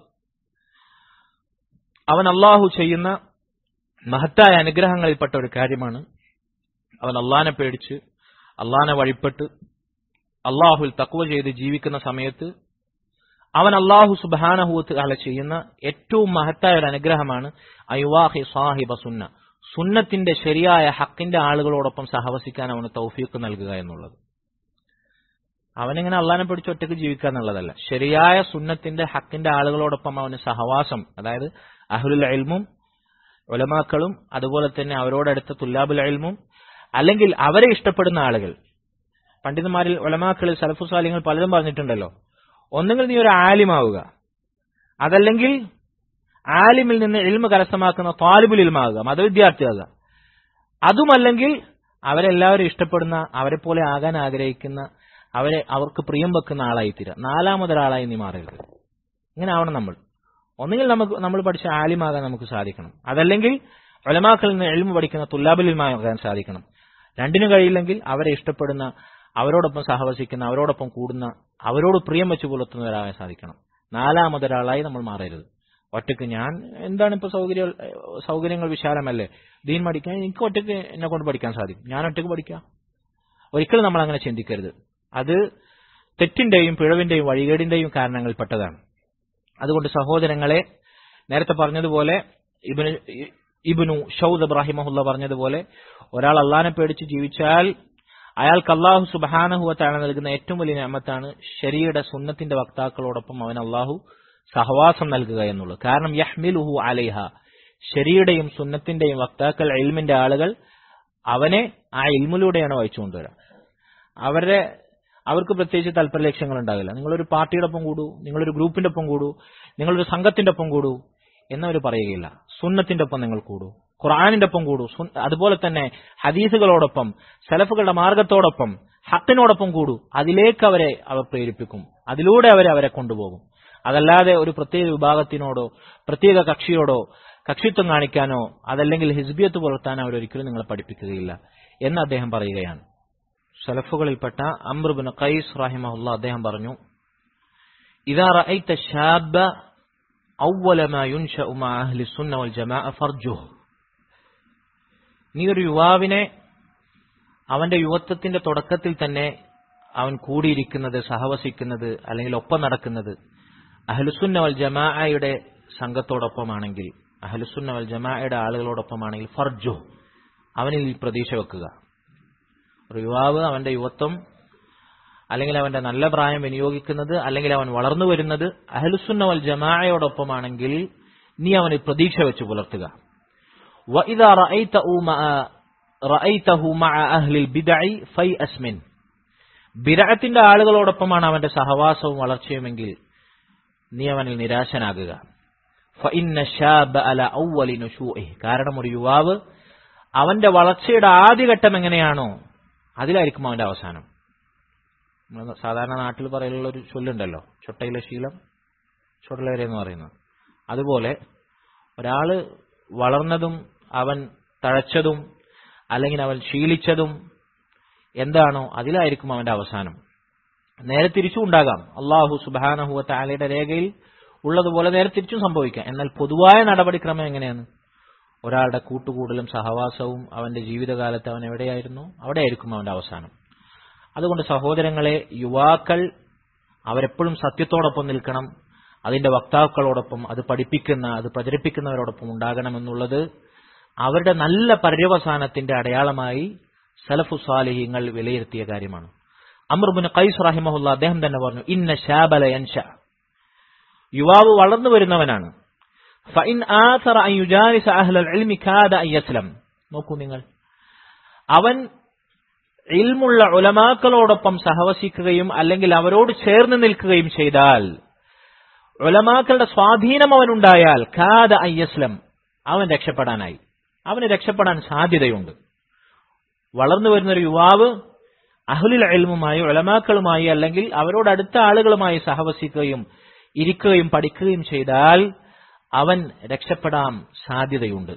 അവൻ അള്ളാഹു ചെയ്യുന്ന മഹത്തായ അനുഗ്രഹങ്ങളിൽപ്പെട്ട ഒരു കാര്യമാണ് അവൻ അള്ളാനെ പേടിച്ച് അള്ളാനെ വഴിപ്പെട്ട് അള്ളാഹുൽ തക്കുവ ചെയ്ത് ജീവിക്കുന്ന സമയത്ത് അവൻ അള്ളാഹു സുബാനഹൂത്ത് അല ചെയ്യുന്ന ഏറ്റവും മഹത്തായ ഒരു അനുഗ്രഹമാണ് അയുവാഹി സാഹിബ സുന്ന സുന്നത്തിന്റെ ശരിയായ ഹക്കിന്റെ ആളുകളോടൊപ്പം സഹവസിക്കാൻ അവന് തൗഫീക്ക് നൽകുക എന്നുള്ളത് അവനിങ്ങനെ അള്ളാനെ പിടിച്ച് ഒറ്റയ്ക്ക് ജീവിക്കുക എന്നുള്ളതല്ല ശരിയായ സുന്നത്തിന്റെ ഹക്കിന്റെ ആളുകളോടൊപ്പം അവന് സഹവാസം അതായത് അഹുലുൽ എൽമും ഒലമാക്കളും അതുപോലെ തന്നെ അവരോടടുത്ത തുല്ലാബുൽ എൽമും അല്ലെങ്കിൽ അവരെ ഇഷ്ടപ്പെടുന്ന ആളുകൾ പണ്ഡിതന്മാരിൽ ഒലമാക്കളിൽ സലഫുസാലിങ്ങൾ പലതും പറഞ്ഞിട്ടുണ്ടല്ലോ ഒന്നുകിൽ നീ ഒരു ആലിമാവുക അതല്ലെങ്കിൽ ആലിമിൽ നിന്ന് ഇൽമ കരസ്ഥമാക്കുന്ന താലിബുൽ ഇൽമാകുക മതവിദ്യാർത്ഥിയാകുക അതുമല്ലെങ്കിൽ അവരെല്ലാവരും ഇഷ്ടപ്പെടുന്ന അവരെ പോലെ ആകാൻ ആഗ്രഹിക്കുന്ന അവരെ അവർക്ക് പ്രിയം വെക്കുന്ന ആളായി തീരുക നാലാമതൊരാളായി നീ മാറരുത് ഇങ്ങനെ ആവണം നമ്മൾ ഒന്നുകിൽ നമുക്ക് നമ്മൾ പഠിച്ച ആലിമാകാൻ നമുക്ക് സാധിക്കണം അതല്ലെങ്കിൽ ഒലമാക്കളിൽ നിന്ന് എഴുമ പഠിക്കുന്ന തുല്ലാബുൽ ഇൽമാകാൻ സാധിക്കണം രണ്ടിനും കഴിയില്ലെങ്കിൽ അവരെ ഇഷ്ടപ്പെടുന്ന അവരോടൊപ്പം സഹവസിക്കുന്ന അവരോടൊപ്പം കൂടുന്ന അവരോട് പ്രിയം വെച്ച് പുലർത്തുന്നവരാകാൻ സാധിക്കണം നാലാമതൊരാളായി നമ്മൾ മാറരുത് ഒറ്റയ്ക്ക് ഞാൻ എന്താണ് ഇപ്പൊ സൗകര്യ സൗകര്യങ്ങൾ വിശാലമല്ലേ ദീൻ പഠിക്കാൻ എനിക്ക് ഒറ്റയ്ക്ക് എന്നെ കൊണ്ട് പഠിക്കാൻ സാധിക്കും ഞാൻ ഒറ്റയ്ക്ക് പഠിക്കാം ഒരിക്കലും നമ്മൾ അങ്ങനെ ചിന്തിക്കരുത് അത് തെറ്റിന്റെയും പിഴവിന്റെയും വഴികേടിന്റെയും കാരണങ്ങളിൽപ്പെട്ടതാണ് അതുകൊണ്ട് സഹോദരങ്ങളെ നേരത്തെ പറഞ്ഞതുപോലെ ഇബിന് ഇബിനു ഷൌദ് ഇബ്രാഹിമഹുല്ല പറഞ്ഞതുപോലെ ഒരാൾ അള്ളാനെ പേടിച്ച് ജീവിച്ചാൽ അയാൾക്ക് അള്ളാഹു സുബാനഹുവത്താണ് നൽകുന്ന ഏറ്റവും വലിയ നിയമത്താണ് ശരിയുടെ സുന്നത്തിന്റെ വക്താക്കളോടൊപ്പം അവൻ അള്ളാഹു സഹവാസം നൽകുക എന്നുള്ളത് കാരണം യഹ്മിലുഹു അലൈഹ ശരിയുടെയും സുന്നത്തിന്റെയും വക്താക്കൾ ഇൽമിന്റെ ആളുകൾ അവനെ ആ ഇൽമിലൂടെയാണ് വായിച്ചു കൊണ്ടുവരിക അവരുടെ അവർക്ക് പ്രത്യേകിച്ച് താല്പര്യ ലക്ഷ്യങ്ങൾ ഉണ്ടാകില്ല നിങ്ങളൊരു പാർട്ടിയുടെ ഒപ്പം കൂടൂ നിങ്ങളൊരു ഗ്രൂപ്പിന്റെ ഒപ്പം കൂടൂ നിങ്ങളൊരു സംഘത്തിന്റെ ഒപ്പം കൂടൂ എന്നവർ പറയുകയില്ല സുന്നത്തിന്റെ ഒപ്പം നിങ്ങൾ കൂടൂ ഖുർആാനിന്റെ ഒപ്പം കൂടൂ അതുപോലെ തന്നെ ഹദീസുകളോടൊപ്പം സലഫുകളുടെ മാർഗത്തോടൊപ്പം ഹത്തിനോടൊപ്പം കൂടൂ അതിലേക്ക് അവരെ അവർ പ്രേരിപ്പിക്കും അതിലൂടെ അവരെ അവരെ കൊണ്ടുപോകും അതല്ലാതെ ഒരു പ്രത്യേക വിഭാഗത്തിനോടോ പ്രത്യേക കക്ഷിയോടോ കക്ഷിത്വം കാണിക്കാനോ അതല്ലെങ്കിൽ ഹിസ്ബിയത്ത് പുലർത്താനോ അവരൊരിക്കലും നിങ്ങളെ പഠിപ്പിക്കുകയില്ല എന്ന് അദ്ദേഹം പറയുകയാണ് സലഫുകളിൽപ്പെട്ട അമ്രുബിൻ ഖൈസ് റഹിമഹുല്ല അദ്ദേഹം പറഞ്ഞു ഇതാ റഅയ്ത ഷാബ അവല മാ യുൻശഉ മാ അഹ്ലി സുന്ന വൽ ജമാഅ ഫർജുഹ് നീ ഒരു യുവാവിനെ അവന്റെ യുവത്വത്തിന്റെ തുടക്കത്തിൽ തന്നെ അവൻ കൂടിയിരിക്കുന്നത് സഹവസിക്കുന്നത് അല്ലെങ്കിൽ ഒപ്പം നടക്കുന്നത് അഹ്ലുസുന്ന വൽ ജമാഅയുടെ സംഘത്തോടൊപ്പമാണെങ്കിൽ അഹ്ലുസുന്ന വൽ ജമാഅയുടെ ആളുകളോടൊപ്പമാണെങ്കിൽ ഫർജു അവനിൽ പ്രതീക്ഷ വെക്കുക ഒരു യുവാവ് അവന്റെ യുവത്വം അല്ലെങ്കിൽ അവന്റെ നല്ല പ്രായം വിനിയോഗിക്കുന്നത് അല്ലെങ്കിൽ അവൻ വളർന്നു വരുന്നത് അഹലുസുന്ന വൽ ജമാഅയോടൊപ്പമാണെങ്കിൽ നീ അവന് പ്രതീക്ഷ വെച്ച് പുലർത്തുക وإذا رأيته مع رأيته مع أهل البدع فيأس من ബിദഅത്തിന്റെ ആളുകളോടൊപ്പമാണ് അവന്റെ സഹവാസവും വളർച്ചയുമെങ്കിൽ നീ അവനിൽ നിരാശനാകുക فإن الشاب على أول نشوئه കാരണം ഒരു യുവാവ് അവന്റെ വളർച്ചയുടെ ആദ്യഘട്ടം എങ്ങനെയാണോ അതിലായിരിക്കും അവന്റെ അവസാനം നമ്മൾ സാധാരണ നാട്ടിൽ പറയുള്ള ഒരു ചൊല്ലുണ്ടല്ലോ ചൊട്ടയിലെ ശീലം ചുടലേറെ എന്ന് പറയുന്നത് അതുപോലെ ഒരാള് വളർന്നതും അവൻ തഴച്ചതും അല്ലെങ്കിൽ അവൻ ശീലിച്ചതും എന്താണോ അതിലായിരിക്കും അവന്റെ അവസാനം നേരെ തിരിച്ചും ഉണ്ടാകാം അള്ളാഹു സുബാനഹുവ താലയുടെ രേഖയിൽ ഉള്ളതുപോലെ നേരെ തിരിച്ചും സംഭവിക്കാം എന്നാൽ പൊതുവായ നടപടിക്രമം എങ്ങനെയാണ് ഒരാളുടെ കൂട്ടുകൂടലും സഹവാസവും അവന്റെ ജീവിതകാലത്ത് അവൻ എവിടെയായിരുന്നു അവിടെയായിരിക്കും അവന്റെ അവസാനം അതുകൊണ്ട് സഹോദരങ്ങളെ യുവാക്കൾ അവരെപ്പോഴും സത്യത്തോടൊപ്പം നിൽക്കണം അതിന്റെ വക്താക്കളോടൊപ്പം അത് പഠിപ്പിക്കുന്ന അത് പ്രചരിപ്പിക്കുന്നവരോടൊപ്പം ഉണ്ടാകണമെന്നുള്ളത് അവരുടെ നല്ല പര്യവസാനത്തിന്റെ അടയാളമായി സലഫു സാലിഹ്യങ്ങൾ വിലയിരുത്തിയ കാര്യമാണ് അമർബുൻ ഖൈസ് റഹിമഹുല്ല അദ്ദേഹം തന്നെ പറഞ്ഞു ഇന്ന ഷാബല യൻഷ യുവാവ് വളർന്നു വരുന്നവനാണ് ഫഇൻ ആഥറ അൻ യുജാലിസ അഹ്ലൽ ഇൽമി കാദ അൻ യസ്ലം നോക്കൂ നിങ്ങൾ അവൻ ഇൽമുള്ള ഉലമാക്കളോടൊപ്പം സഹവസിക്കുകയും അല്ലെങ്കിൽ അവരോട് ചേർന്ന് നിൽക്കുകയും ചെയ്താൽ ഉലമാക്കളുടെ സ്വാധീനം അവനുണ്ടായാൽ ഖാദ അയ്യസ്ലം അവൻ രക്ഷപ്പെടാനായി അവന് രക്ഷപ്പെടാൻ സാധ്യതയുണ്ട് വളർന്നു വരുന്നൊരു യുവാവ് അഹ്ലുൽ ഇൽമുമായി ഉലമാക്കളുമായി അല്ലെങ്കിൽ അവരോട് അടുത്ത ആളുകളുമായി സഹവസിക്കുകയും ഇരിക്കുകയും പഠിക്കുകയും ചെയ്താൽ അവൻ രക്ഷപ്പെടാൻ സാധ്യതയുണ്ട്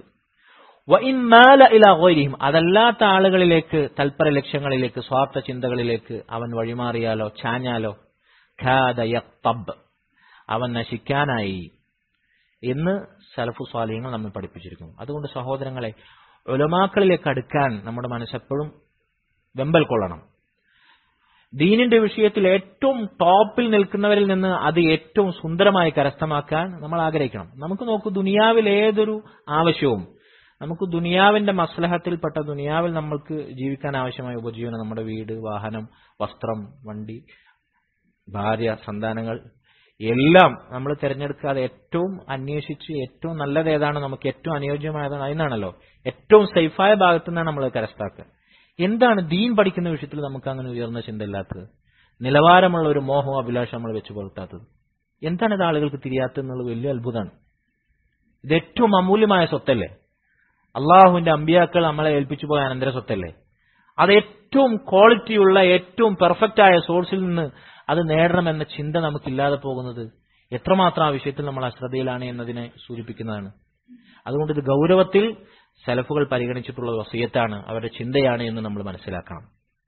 അതല്ലാത്ത ആളുകളിലേക്ക് തൽപര ലക്ഷ്യങ്ങളിലേക്ക് സ്വാർത്ഥ ചിന്തകളിലേക്ക് അവൻ വഴിമാറിയാലോ ചാഞ്ഞാലോ ഖാദയത്തബ് അവൻ നശിക്കാനായി എന്ന് സലഫു സ്വാലിഹങ്ങൾ നമ്മെ പഠിപ്പിച്ചിരിക്കുന്നു അതുകൊണ്ട് സഹോദരങ്ങളെ ഉലമാക്കളിലേക്ക് അടുക്കാൻ നമ്മുടെ മനസ്സെപ്പോഴും വെമ്പൽ കൊള്ളണം ദീനിന്റെ വിഷയത്തിൽ ഏറ്റവും ടോപ്പിൽ നിൽക്കുന്നവരിൽ നിന്ന് അത് ഏറ്റവും സുന്ദരമായി കരസ്ഥമാക്കാൻ നമ്മൾ ആഗ്രഹിക്കണം നമുക്ക് നോക്കൂ ദുനിയാവിൽ ഏതൊരു ആവശ്യവും നമുക്ക് ദുനിയാവിന്റെ മസ്ലഹത്തിൽപ്പെട്ട ദുനിയാവിൽ നമ്മൾക്ക് ജീവിക്കാൻ ആവശ്യമായ ഉപജീവനം നമ്മുടെ വീട് വാഹനം വസ്ത്രം വണ്ടി ഭാര്യ സന്താനങ്ങൾ എല്ലാം നമ്മൾ തിരഞ്ഞെടുക്കാതെ ഏറ്റവും അന്വേഷിച്ച് ഏറ്റവും നല്ലത് ഏതാണ് നമുക്ക് ഏറ്റവും അനുയോജ്യമായതാണ് അതിനാണല്ലോ ഏറ്റവും സേഫായ ഭാഗത്തു നിന്നാണ് നമ്മൾ കരസ്ഥാക്കുക എന്താണ് ദീൻ പഠിക്കുന്ന വിഷയത്തിൽ നമുക്ക് അങ്ങനെ ഉയർന്ന ചിന്തയില്ലാത്തത് നിലവാരമുള്ള ഒരു മോഹവും അഭിലാഷം നമ്മൾ വെച്ച് പുലർത്താത്തത് എന്താണ് ഇത് ആളുകൾക്ക് തിരിയാത്തെന്നുള്ളത് വലിയ അത്ഭുതമാണ് ഇത് ഏറ്റവും അമൂല്യമായ സ്വത്തല്ലേ അള്ളാഹുവിന്റെ അമ്പിയാക്കൾ നമ്മളെ ഏൽപ്പിച്ചു പോയ അനന്തര സ്വത്തല്ലേ അത് ഏറ്റവും ക്വാളിറ്റിയുള്ള ഏറ്റവും പെർഫെക്റ്റ് ആയ സോഴ്സിൽ നിന്ന് അത് നേടണമെന്ന ചിന്ത നമുക്കില്ലാതെ പോകുന്നത് എത്രമാത്രം ആ വിഷയത്തിൽ നമ്മൾ അശ്രദ്ധയിലാണ് എന്നതിനെ സൂചിപ്പിക്കുന്നതാണ് അതുകൊണ്ട് ഇത് ഗൗരവത്തിൽ സെലഫുകൾ പരിഗണിച്ചിട്ടുള്ള വസീയത്താണ് അവരുടെ ചിന്തയാണ് എന്ന് നമ്മൾ മനസ്സിലാക്കണം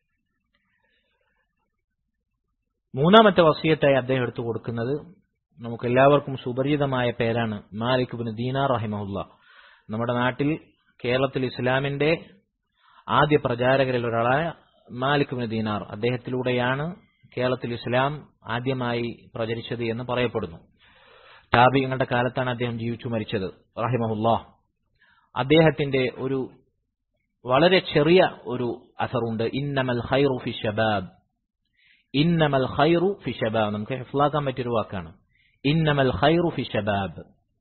മൂന്നാമത്തെ വസീയത്തായി അദ്ദേഹം എടുത്തു കൊടുക്കുന്നത് നമുക്ക് എല്ലാവർക്കും സുപരിചിതമായ പേരാണ് മാലിക് ബിൻ ദീനാർ റഹിമഹുല്ല നമ്മുടെ നാട്ടിൽ കേരളത്തിൽ ഇസ്ലാമിന്റെ ആദ്യ പ്രചാരകരിൽ ഒരാളായ മാലിക് ബിൻ ദീനാർ അദ്ദേഹത്തിലൂടെയാണ് കേരളത്തിൽ ഇസ്ലാം ആദ്യമായി പ്രചരിച്ചത് എന്ന് പറയപ്പെടുന്നു താബിങ്ങളുടെ കാലത്താണ് അദ്ദേഹം ജീവിച്ചു മരിച്ചത് റഹിമഹുല്ലാ അദ്ദേഹത്തിന്റെ ഒരു വളരെ ചെറിയ ഒരു അസറുണ്ട് ഇന്നമൽ ഖൈറു ഫി ഷബാബ് ഇന്നമൽ ഖൈറു ഫി ഷബാബ് നമുക്ക് ഹിഫ്ലാക്കാൻ പറ്റിയൊരു വാക്കാണ് ഇന്നമൽ ഖൈറു ഫി ഷബാബ്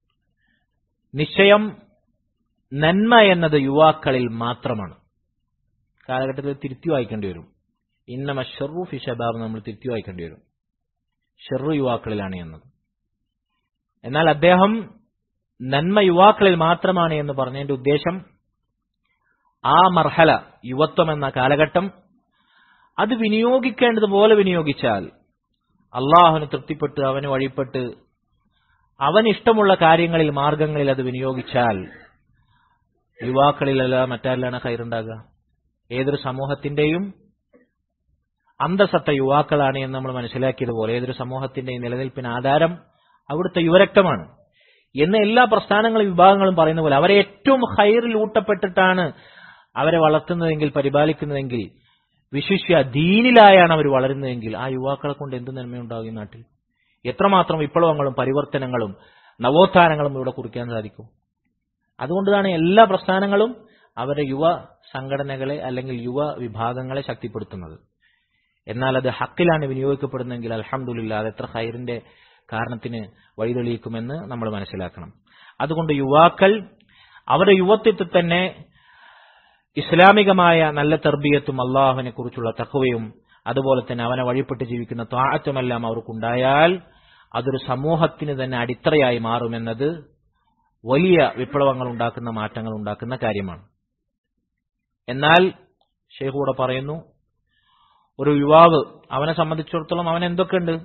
നിശ്ചയം നന്മ എന്നത് യുവാക്കളിൽ മാത്രമാണ് കാലഘട്ടത്തിൽ തിരുത്തി വായിക്കേണ്ടി വരും ഇന്നമ ഷെറു ഫി ഷബാബ് നമ്മൾ തിരുത്തി വായിക്കേണ്ടി വരും ഷെറു യുവാക്കളിലാണ് എന്നത് എന്നാൽ അദ്ദേഹം നന്മ യുവാക്കളിൽ മാത്രമാണ് എന്ന് പറഞ്ഞതിന്റെ ഉദ്ദേശം ആ മർഹല യുവത്വം എന്ന കാലഘട്ടം അത് വിനിയോഗിക്കേണ്ടതുപോലെ വിനിയോഗിച്ചാൽ അള്ളാഹുവിന് തൃപ്തിപ്പെട്ട് അവന് വഴിപ്പെട്ട് അവൻ ഇഷ്ടമുള്ള കാര്യങ്ങളിൽ മാർഗങ്ങളിൽ അത് വിനിയോഗിച്ചാൽ യുവാക്കളിലല്ല മറ്റാരിലാണ് കയറുണ്ടാകുക ഏതൊരു സമൂഹത്തിന്റെയും അന്തസത്ത യുവാക്കളാണ് എന്ന് നമ്മൾ മനസ്സിലാക്കിയതുപോലെ ഏതൊരു സമൂഹത്തിന്റെയും നിലനിൽപ്പിന് ആധാരം അവിടുത്തെ യുവരക്തമാണ് എന്ന് എല്ലാ പ്രസ്ഥാനങ്ങളും വിഭാഗങ്ങളും പറയുന്ന പോലെ അവരെ ഏറ്റവും ഹൈറിൽ ഊട്ടപ്പെട്ടിട്ടാണ് അവരെ വളർത്തുന്നതെങ്കിൽ പരിപാലിക്കുന്നതെങ്കിൽ വിശിഷ്യ ദീനിലായാണ് അവർ വളരുന്നതെങ്കിൽ ആ യുവാക്കളെ കൊണ്ട് എന്ത് നന്മയുണ്ടാകും ഈ നാട്ടിൽ എത്രമാത്രം വിപ്ലവങ്ങളും പരിവർത്തനങ്ങളും നവോത്ഥാനങ്ങളും ഇവിടെ കുറിക്കാൻ സാധിക്കും അതുകൊണ്ടാണ് എല്ലാ പ്രസ്ഥാനങ്ങളും അവരുടെ യുവ സംഘടനകളെ അല്ലെങ്കിൽ യുവ വിഭാഗങ്ങളെ ശക്തിപ്പെടുത്തുന്നത് എന്നാൽ അത് ഹക്കിലാണ് വിനിയോഗിക്കപ്പെടുന്നതെങ്കിൽ അലഹമുല്ല അത് എത്ര ഹൈറിന്റെ കാരണത്തിന് വഴിതെളിയിക്കുമെന്ന് നമ്മൾ മനസ്സിലാക്കണം അതുകൊണ്ട് യുവാക്കൾ അവരുടെ യുവത്വത്തിൽ തന്നെ ഇസ്ലാമികമായ നല്ല തെർബിയത്തും അള്ളാഹുവിനെ കുറിച്ചുള്ള തക്കവയും അതുപോലെ തന്നെ അവനെ വഴിപ്പെട്ട് ജീവിക്കുന്ന താഴത്തുമെല്ലാം അവർക്കുണ്ടായാൽ അതൊരു സമൂഹത്തിന് തന്നെ അടിത്തറയായി മാറുമെന്നത് വലിയ വിപ്ലവങ്ങൾ ഉണ്ടാക്കുന്ന മാറ്റങ്ങൾ ഉണ്ടാക്കുന്ന കാര്യമാണ് എന്നാൽ ഷെയ്ഖ് കൂടെ പറയുന്നു ഒരു യുവാവ് അവനെ സംബന്ധിച്ചിടത്തോളം അവൻ എന്തൊക്കെയുണ്ട്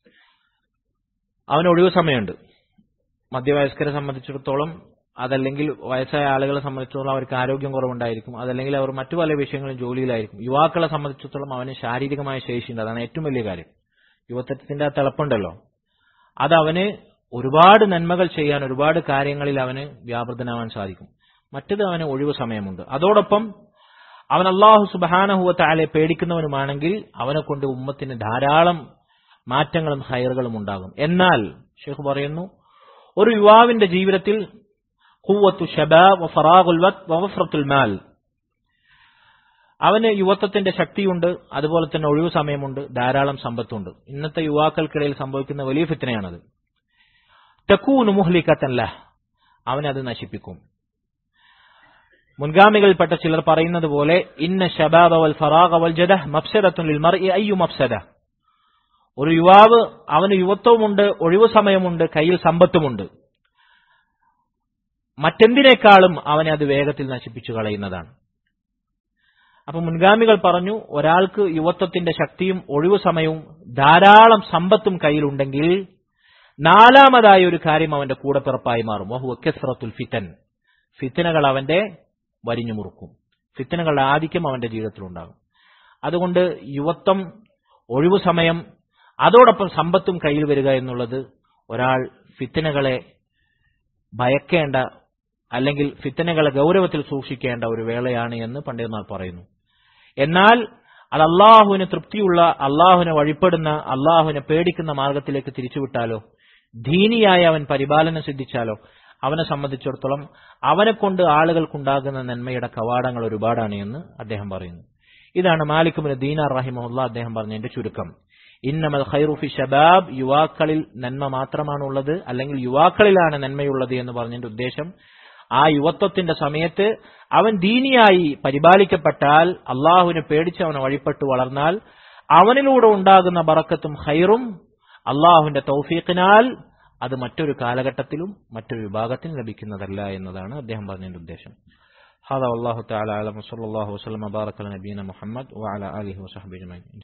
അവന് ഒഴിവ് സമയമുണ്ട് മധ്യവയസ്കരെ സംബന്ധിച്ചിടത്തോളം അതല്ലെങ്കിൽ വയസ്സായ ആളുകളെ സംബന്ധിച്ചിടത്തോളം അവർക്ക് ആരോഗ്യം കുറവുണ്ടായിരിക്കും അതല്ലെങ്കിൽ അവർ മറ്റു പല വിഷയങ്ങളും ജോലിയിലായിരിക്കും യുവാക്കളെ സംബന്ധിച്ചിടത്തോളം അവന് ശാരീരികമായ ശേഷിയുണ്ട് അതാണ് ഏറ്റവും വലിയ കാര്യം യുവത്വത്തിന്റെ ആ തിളപ്പുണ്ടല്ലോ അത് അവന് ഒരുപാട് നന്മകൾ ചെയ്യാൻ ഒരുപാട് കാര്യങ്ങളിൽ അവന് വ്യാപൃതനാവാൻ സാധിക്കും മറ്റത് അവന് ഒഴിവ് സമയമുണ്ട് അതോടൊപ്പം അവൻ അള്ളാഹു സുബാനഹുവത്താലെ പേടിക്കുന്നവനുമാണെങ്കിൽ അവനെ കൊണ്ട് ഉമ്മത്തിന് ധാരാളം മാറ്റങ്ങളും ഹയറുകളും ഉണ്ടാകും എന്നാൽ ഷെയ്ഖ് പറയുന്നു ഒരു യുവാവിന്റെ ജീവിതത്തിൽ ഖുവത്തു ഷബാബ് ഫറാഖുൽ വഖ് വഫറത്തുൽ മാൽ അവന് യുവത്വത്തിന്റെ ശക്തിയുണ്ട് അതുപോലെ തന്നെ ഒഴിവു സമയമുണ്ട് ധാരാളം സമ്പത്തുണ്ട് ഇന്നത്തെ യുവാക്കൾക്കിടയിൽ സംഭവിക്കുന്ന വലിയ ഫിത്തനയാണത് തെക്കൂന് മുഹ്ലിക്കത്തല്ല അവനത് നശിപ്പിക്കും മുൻഗാമികളിൽപ്പെട്ട ചിലർ പറയുന്നത് പോലെ ഇന്ന ഷബാബ വൽ ഫറാഖ വൽ ജദ മഫ്സദത്തുൻ ലിൽ മർഇ അയ്യു മഫ്സദ ഒരു യുവാവ് അവന് യുവത്വമുണ്ട് ഒഴിവു സമയമുണ്ട് കയ്യിൽ സമ്പത്തുമുണ്ട് മറ്റെന്തിനേക്കാളും അവനെ അത് വേഗത്തിൽ നശിപ്പിച്ചു കളയുന്നതാണ് അപ്പൊ മുൻഗാമികൾ പറഞ്ഞു ഒരാൾക്ക് യുവത്വത്തിന്റെ ശക്തിയും ഒഴിവു സമയവും ധാരാളം സമ്പത്തും കയ്യിലുണ്ടെങ്കിൽ നാലാമതായ ഒരു കാര്യം അവന്റെ കൂടപ്പിറപ്പായി മാറും വഹു കെസ്രത്തുൽ ഫിത്തൻ ഫിത്തനകൾ അവന്റെ വരിഞ്ഞു മുറുക്കും ഫിത്തനകളുടെ ആധിക്യം അവന്റെ ജീവിതത്തിലുണ്ടാകും അതുകൊണ്ട് യുവത്വം ഒഴിവു സമയം അതോടൊപ്പം സമ്പത്തും കയ്യിൽ വരിക എന്നുള്ളത് ഒരാൾ ഫിത്തനകളെ ഭയക്കേണ്ട അല്ലെങ്കിൽ ഫിത്തനകളെ ഗൗരവത്തിൽ സൂക്ഷിക്കേണ്ട ഒരു വേളയാണ് എന്ന് പണ്ഡിതന്മാർ പറയുന്നു എന്നാൽ അത് അള്ളാഹുവിന് തൃപ്തിയുള്ള അള്ളാഹുവിനെ വഴിപ്പെടുന്ന അള്ളാഹുവിനെ പേടിക്കുന്ന മാർഗത്തിലേക്ക് തിരിച്ചുവിട്ടാലോ ധീനിയായി അവൻ പരിപാലനം സിദ്ധിച്ചാലോ അവനെ സംബന്ധിച്ചിടത്തോളം അവനെ കൊണ്ട് ആളുകൾക്കുണ്ടാകുന്ന നന്മയുടെ കവാടങ്ങൾ ഒരുപാടാണ് എന്ന് അദ്ദേഹം പറയുന്നു ഇതാണ് മാലിക്കുമിന് ദീനാർ റഹിമുള്ള അദ്ദേഹം പറഞ്ഞതിന്റെ ചുരുക്കം ഇന്നമൽ ഖൈറുഫി ഷബാബ് യുവാക്കളിൽ നന്മ മാത്രമാണുള്ളത് അല്ലെങ്കിൽ യുവാക്കളിലാണ് നന്മയുള്ളത് എന്ന് പറഞ്ഞതിന്റെ ഉദ്ദേശം ആ യുവത്വത്തിന്റെ സമയത്ത് അവൻ ദീനിയായി പരിപാലിക്കപ്പെട്ടാൽ അള്ളാഹുവിനെ പേടിച്ച് അവനെ വഴിപ്പെട്ടു വളർന്നാൽ അവനിലൂടെ ഉണ്ടാകുന്ന ബറക്കത്തും ഹൈറും അള്ളാഹുവിന്റെ തൗഫീഖിനാൽ അത് മറ്റൊരു കാലഘട്ടത്തിലും മറ്റൊരു വിഭാഗത്തിനും ലഭിക്കുന്നതല്ല എന്നതാണ് അദ്ദേഹം പറഞ്ഞതിന്റെ ഉദ്ദേശം هذا والله تعالى أعلم وصلى الله وسلم وبارك على نبينا محمد وعلى آله وصحبه أجمعين